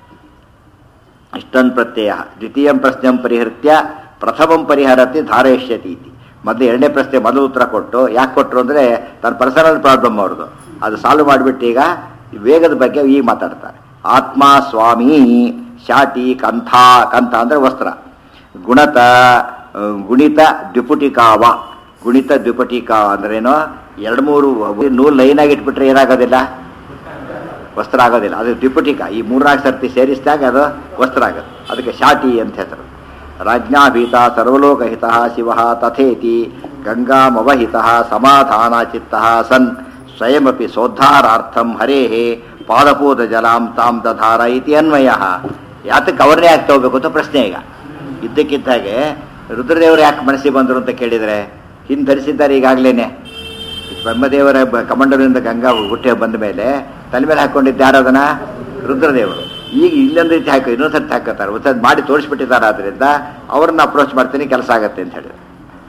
[SPEAKER 1] ಇಷ್ಟನ್ ಪ್ರತ್ಯಯ ದ್ವಿತೀಯಂ ಪ್ರಶ್ನೆ ಪರಿಹೃತ್ಯ ಪ್ರಥಮಂ ಪರಿಹರತಿ ಧಾರಯಿಷ್ಯತಿ ಇತಿ ಮೊದಲು ಎರಡನೇ ಪ್ರಶ್ನೆ ಮೊದಲು ಉತ್ತರ ಕೊಟ್ಟು ಯಾಕೆ ಕೊಟ್ಟರು ಅಂದರೆ ತನ್ನ ಪರ್ಸನಲ್ ಪ್ರಾಬ್ಲಮ್ ಅವ್ರದ್ದು ಅದು ಸಾಲ್ವ್ ಮಾಡಿಬಿಟ್ಟು ಈಗ ಈ ವೇಗದ ಬಗ್ಗೆ ಈಗ ಮಾತಾಡ್ತಾರೆ ಆತ್ಮ ಸ್ವಾಮಿ ಶಾಟಿ ಕಂಥ ಕಂಥ ಅಂದರೆ ವಸ್ತ್ರ ಗುಣತ ಆ, ಗುಣಿತ ದ್ವಿಪುಟಿಕಾವ ಗುಣಿತ ದ್ವಿಪಟಿಕ ಅಂದ್ರೇನು ಎರಡು ಮೂರು ನೂರು ಲೈನಾಗಿ ಇಟ್ಬಿಟ್ರೆ ಏನಾಗೋದಿಲ್ಲ ವಸ್ತ್ರ ಆಗೋದಿಲ್ಲ ಅದು ದ್ವಿಪುಟಿಕ ಈ ಮೂರ್ನಾಲ್ಕು ಸರ್ತಿ ಸೇರಿಸಿದಾಗ ಅದು ವಸ್ತ್ರ ಆಗುತ್ತೆ ಅದಕ್ಕೆ ಶಾಟಿ ಅಂತ ಹೆಸರು ರಾಜ್ಞಾಭೀತ ಸರ್ವಲೋಕಹಿತ ಶಿವ ತಥೇತಿ ಗಂಗಾಮವಹಿತ ಸಮಾಧಾನ ಚಿತ್ತ ಸನ್ ಸ್ವಯಮಪಿ ಸೋದ್ಧಾರಾರ್ಥಂ ಹರೇ ಪಾದಪೂತ ಜಲಾಂ ತಾಂ ದಧಾರ ಇತಿ ಅನ್ವಯ ಯಾತಕ್ಕೆ ಅವ್ರನ್ನೇ ಆಗ್ತಾ ಹೋಗ್ಬೇಕು ಅಂತ ಪ್ರಶ್ನೆ ಈಗ ಇದ್ದಕ್ಕಿದ್ದಾಗೆ ರುದ್ರದೇವರು ಯಾಕೆ ಮನಸ್ಸಿಗೆ ಬಂದರು ಅಂತ ಕೇಳಿದರೆ ಹಿಂದೆ ಧರಿಸಿದ್ದಾರೆ ಈಗಾಗಲೇ ಬ್ರಹ್ಮದೇವರ ಬ- ಕಮಂಡಲದಿಂದ ಗಂಗಾ ಹುಟ್ಟೆ ಬಂದ ಮೇಲೆ ತಲೆ ಮೇಲೆ ಹಾಕೊಂಡಿದ್ದು ಯಾರು ಅದನ್ನ ರುದ್ರದೇವರು ಈಗ ಇಲ್ಲೊಂದು ರೀತಿ ಹಾಕೋ ಇನ್ನೊಂದು ಸರ್ತಿ ಹಾಕೋತಾರೆ ಒಂದು ಮಾಡಿ ತೋರಿಸ್ಬಿಟ್ಟಿದ್ದಾರೆ ಆದ್ರಿಂದ ಅವ್ರನ್ನ ಅಪ್ರೋಚ್ ಮಾಡ್ತೀನಿ ಕೆಲಸ ಆಗತ್ತೆ ಅಂತ ಹೇಳಿದ್ರು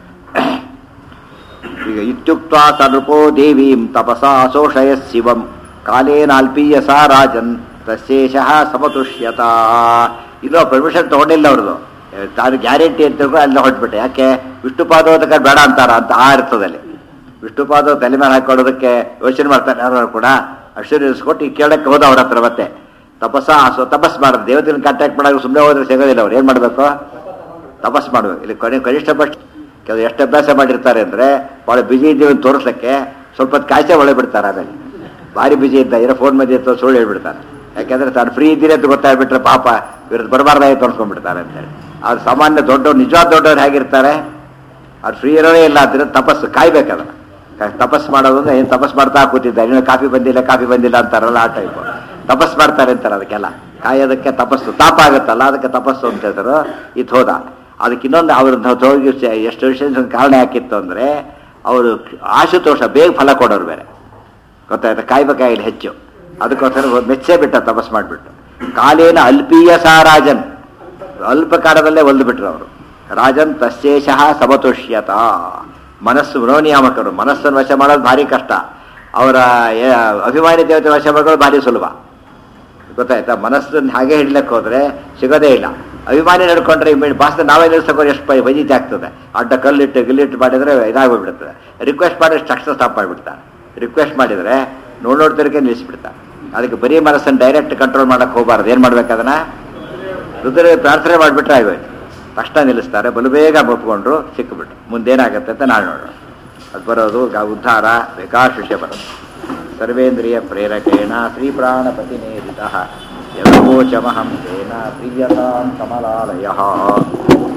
[SPEAKER 1] ಈಗ ಇತ್ಯುಕ್ತ ತನೃಪೋ ದೇವೀಂ ತಪಸಾ ಅಸೋಷಯ ಶಿವಂ ಕಾಲೇನಾಲ್ಪೀಯ ಸಾ ರಾಜನ್ ತಶೇಷಃ ಸಮತುಷ್ಯತ ಇನ್ನೂ ಪರ್ಮಿಷನ್ ತಗೊಂಡಿಲ್ಲ ಅವ್ರದ್ದು ತಾನು ಗ್ಯಾರಂಟಿ ಅಂತ ತಿಳ್ಕೊಂಡು ಅಲ್ಲೇ ಹೊಟ್ಬಿಟ್ಟೆ ಯಾಕೆ ವಿಷ್ಣುಪಾದೋದಕ ಬೇಡ ಅಂತಾರ ಅಂತ ಆ ಅರ್ಥದಲ್ಲಿ ವಿಷ್ಣುಪಾದ ತಲೆ ಮೇಲೆ ಹಾಕೊಳ್ಳೋದಕ್ಕೆ ಯೋಚನೆ ಮಾಡ್ತಾರೆ ಯಾರು ಕೂಡ ಅಕ್ಷರ ಇರಿಸ್ಕೊಟ್ಟು ಈಗ ಕೇಳಕ್ಕೆ ಹೋದ ಅವ್ರ ಹತ್ರ ಮತ್ತೆ ತಪಸ್ಸ ಸೊ ತಪಸ್ ಮಾಡೋದು ದೇವತೆನ ಕಾಂಟ್ಯಾಕ್ಟ್ ಮಾಡಾಗ ಸುಮ್ಮನೆ ಹೋದ್ರೆ ಸಿಗೋದಿಲ್ಲ ಅವ್ರು ಏನು ಮಾಡಬೇಕು ತಪಸ್ ಮಾಡಬೇಕು ಇಲ್ಲಿ ಕಡೆ ಕನಿಷ್ಠ ಪಕ್ಷ ಕೆಲವು ಎಷ್ಟು ಅಭ್ಯಾಸ ಮಾಡಿರ್ತಾರೆ ಅಂದರೆ ಭಾಳ ಬಿಜಿ ಇದ್ದೀವಿ ಅಂತ ತೋರಿಸ್ಲಿಕ್ಕೆ ಸ್ವಲ್ಪ ಹೊತ್ತು ಕಾಯ್ಸೆ ಒಳ್ಳೆ ಬಿಡ್ತಾರೆ ಆಮೇಲೆ ಭಾರಿ ಬಿಜಿ ಇದ್ದ ಇರೋ ಫೋನ್ ಮಧ್ಯೆ ಇತ್ತು ಸುಳ್ಳು ಹೇಳ್ಬಿಡ್ತಾನೆ ಯಾಕೆಂದ್ರೆ ತಾನು ಫ್ರೀ ಇದ್ದೀರಿ ಅಂತ ಗೊತ್ತಾಗ್ಬಿಟ್ರೆ ಪಾಪ ಇವ್ರದ್ದು ಬರಬಾರ್ದಾಗಿ ತೋರಿಸ್ಕೊಂಡ್ಬಿಡ್ತಾರೆ ಅಂತೇಳಿ ಅದು ಸಾಮಾನ್ಯ ದೊಡ್ಡವ್ರು ನಿಜವಾದ ದೊಡ್ಡವ್ರು ಹೇಗಿರ್ತಾರೆ ಅವ್ರು ಫ್ರೀ ಇರೋದೇ ಇಲ್ಲ ಅಂದ್ರೆ ತಪಸ್ಸು ಕಾಯ್ಬೇಕದ ತಪಸ್ ಮಾಡೋದು ಅಂದ್ರೆ ಏನು ತಪಸ್ ಮಾಡ್ತಾ ಕೂತಿದ್ದಾರೆ ಇನ್ನು ಕಾಫಿ ಬಂದಿಲ್ಲ ಕಾಫಿ ಬಂದಿಲ್ಲ ಅಂತಾರಲ್ಲ ಆ ಟೈಪು ತಪಸ್ ಮಾಡ್ತಾರೆ ಅಂತಾರೆ ಅದಕ್ಕೆಲ್ಲ ಕಾಯೋದಕ್ಕೆ ತಪಸ್ಸು ತಾಪ ಆಗುತ್ತಲ್ಲ ಅದಕ್ಕೆ ತಪಸ್ಸು ಅಂತ ಹೇಳಿದ್ರು ಇದು ಹೋದ ಅದಕ್ಕೆ ಇನ್ನೊಂದು ಅವ್ರದ್ದು ಹೋಗಿ ಎಷ್ಟು ವರ್ಷ ಕಾರಣ ಯಾಕಿತ್ತು ಅಂದರೆ ಅವರು ಆಶುತೋಷ ಬೇಗ ಫಲ ಕೊಡೋರು ಬೇರೆ ಗೊತ್ತಾಯ್ತಾ ಕಾಯ್ಬೇಕಾಗಿಲ್ಲ ಹೆಚ್ಚು ಅದಕ್ಕೋಸ್ಕರ ಮೆಚ್ಚೇ ಬಿಟ್ಟ ತಪಸ್ ಮಾಡಿಬಿಟ್ಟು ಕಾಲೇನ ಅಲ್ಪೀಯ ಸಾ ರಾಜನ್ ಅಲ್ಪ ಕಾಲದಲ್ಲೇ ಒಲ್ದು ಬಿಟ್ರು ಅವರು ರಾಜನ್ ತಶೇಷಃ ಸಮತುಷ್ಯತ ಮನಸ್ಸು ಮನೋನಿಯಾಮಕರು ಮನಸ್ಸನ್ನು ವಶ ಮಾಡೋದು ಭಾರಿ ಕಷ್ಟ ಅವರ ಏ- ಅಭಿಮಾನಿ ದೇವತೆ ವಶ ಮಾಡೋದು ಭಾರಿ ಸುಲಭ ಗೊತ್ತಾಯ್ತಾ ಮನಸ್ಸನ್ನು ಹಾಗೆ ಹಿಡ್ಲಕ್ಕೆ ಹೋದ್ರೆ ಸಿಗೋದೇ ಇಲ್ಲ ಅಭಿಮಾನಿ ನಡ್ಕೊಂಡ್ರೆ ಇಮ್ಮಿಡಿ ಬಾಸ್ನ ನಾವೇ ನಿಲ್ಸೋಕೆ ಎಷ್ಟು ಪೈ ವೈದ್ಯ ಆಗ್ತದೆ ಅಡ್ಡ ಕಲ್ಲಿಟ್ಟು ಗಿಲ್ಲಿಟ್ಟು ಮಾಡಿದ್ರೆ ಇದಾಗ್ಬಿಡ್ತದೆ ರಿಕ್ವೆಸ್ಟ್ ಮಾಡಿದ್ರೆ ತಕ್ಷಣ ಸ್ಟಾಪ್ ಮಾಡಿಬಿಡ್ತಾರೆ ರಿಕ್ವೆಸ್ಟ್ ಮಾಡಿದರೆ ನೋಡ್ ನೋಡ್ತಿರಕ್ಕೆ ನಿಲ್ಲಿಸ್ಬಿಡ್ತಾರೆ ಅದಕ್ಕೆ ಬರೀ ಮನಸ್ಸನ್ನು ಡೈರೆಕ್ಟ್ ಕಂಟ್ರೋಲ್ ಮಾಡಕ್ಕೆ ಹೋಗಬಾರ್ದು ಏನು ಮಾಡ್ಬೇಕು ಅದನ್ನ ರುದ್ರ ಪ್ರಾರ್ಥನೆ ಮಾಡಿಬಿಟ್ರೆ ಆಗೋಯ್ತು ತಕ್ಷಣ ನಿಲ್ಲಿಸ್ತಾರೆ ಬಲು ಬೇಗ ಒಪ್ಕೊಂಡ್ರು ಸಿಕ್ಕಿಬಿಟ್ರು ಮುಂದೇನಾಗತ್ತೆ ಅಂತ ನಾಳೆ ನೋಡೋಣ ಅದು ಬರೋದು ಗ- ಉದ್ಧಾರ ವಿಕಾಸ ವಿಷಯ ಬರೋದು ಸರ್ವೇಂದ್ರಿಯ ಪ್ರೇರಕೇಣ ಶ್ರೀ ಪ್ರಾಣಪತಿನೇರಿತ ಯದವೋಚಮಹಂ ತೇನ ಪ್ರಿಯತಾಂ ಕಮಲಾಲಯ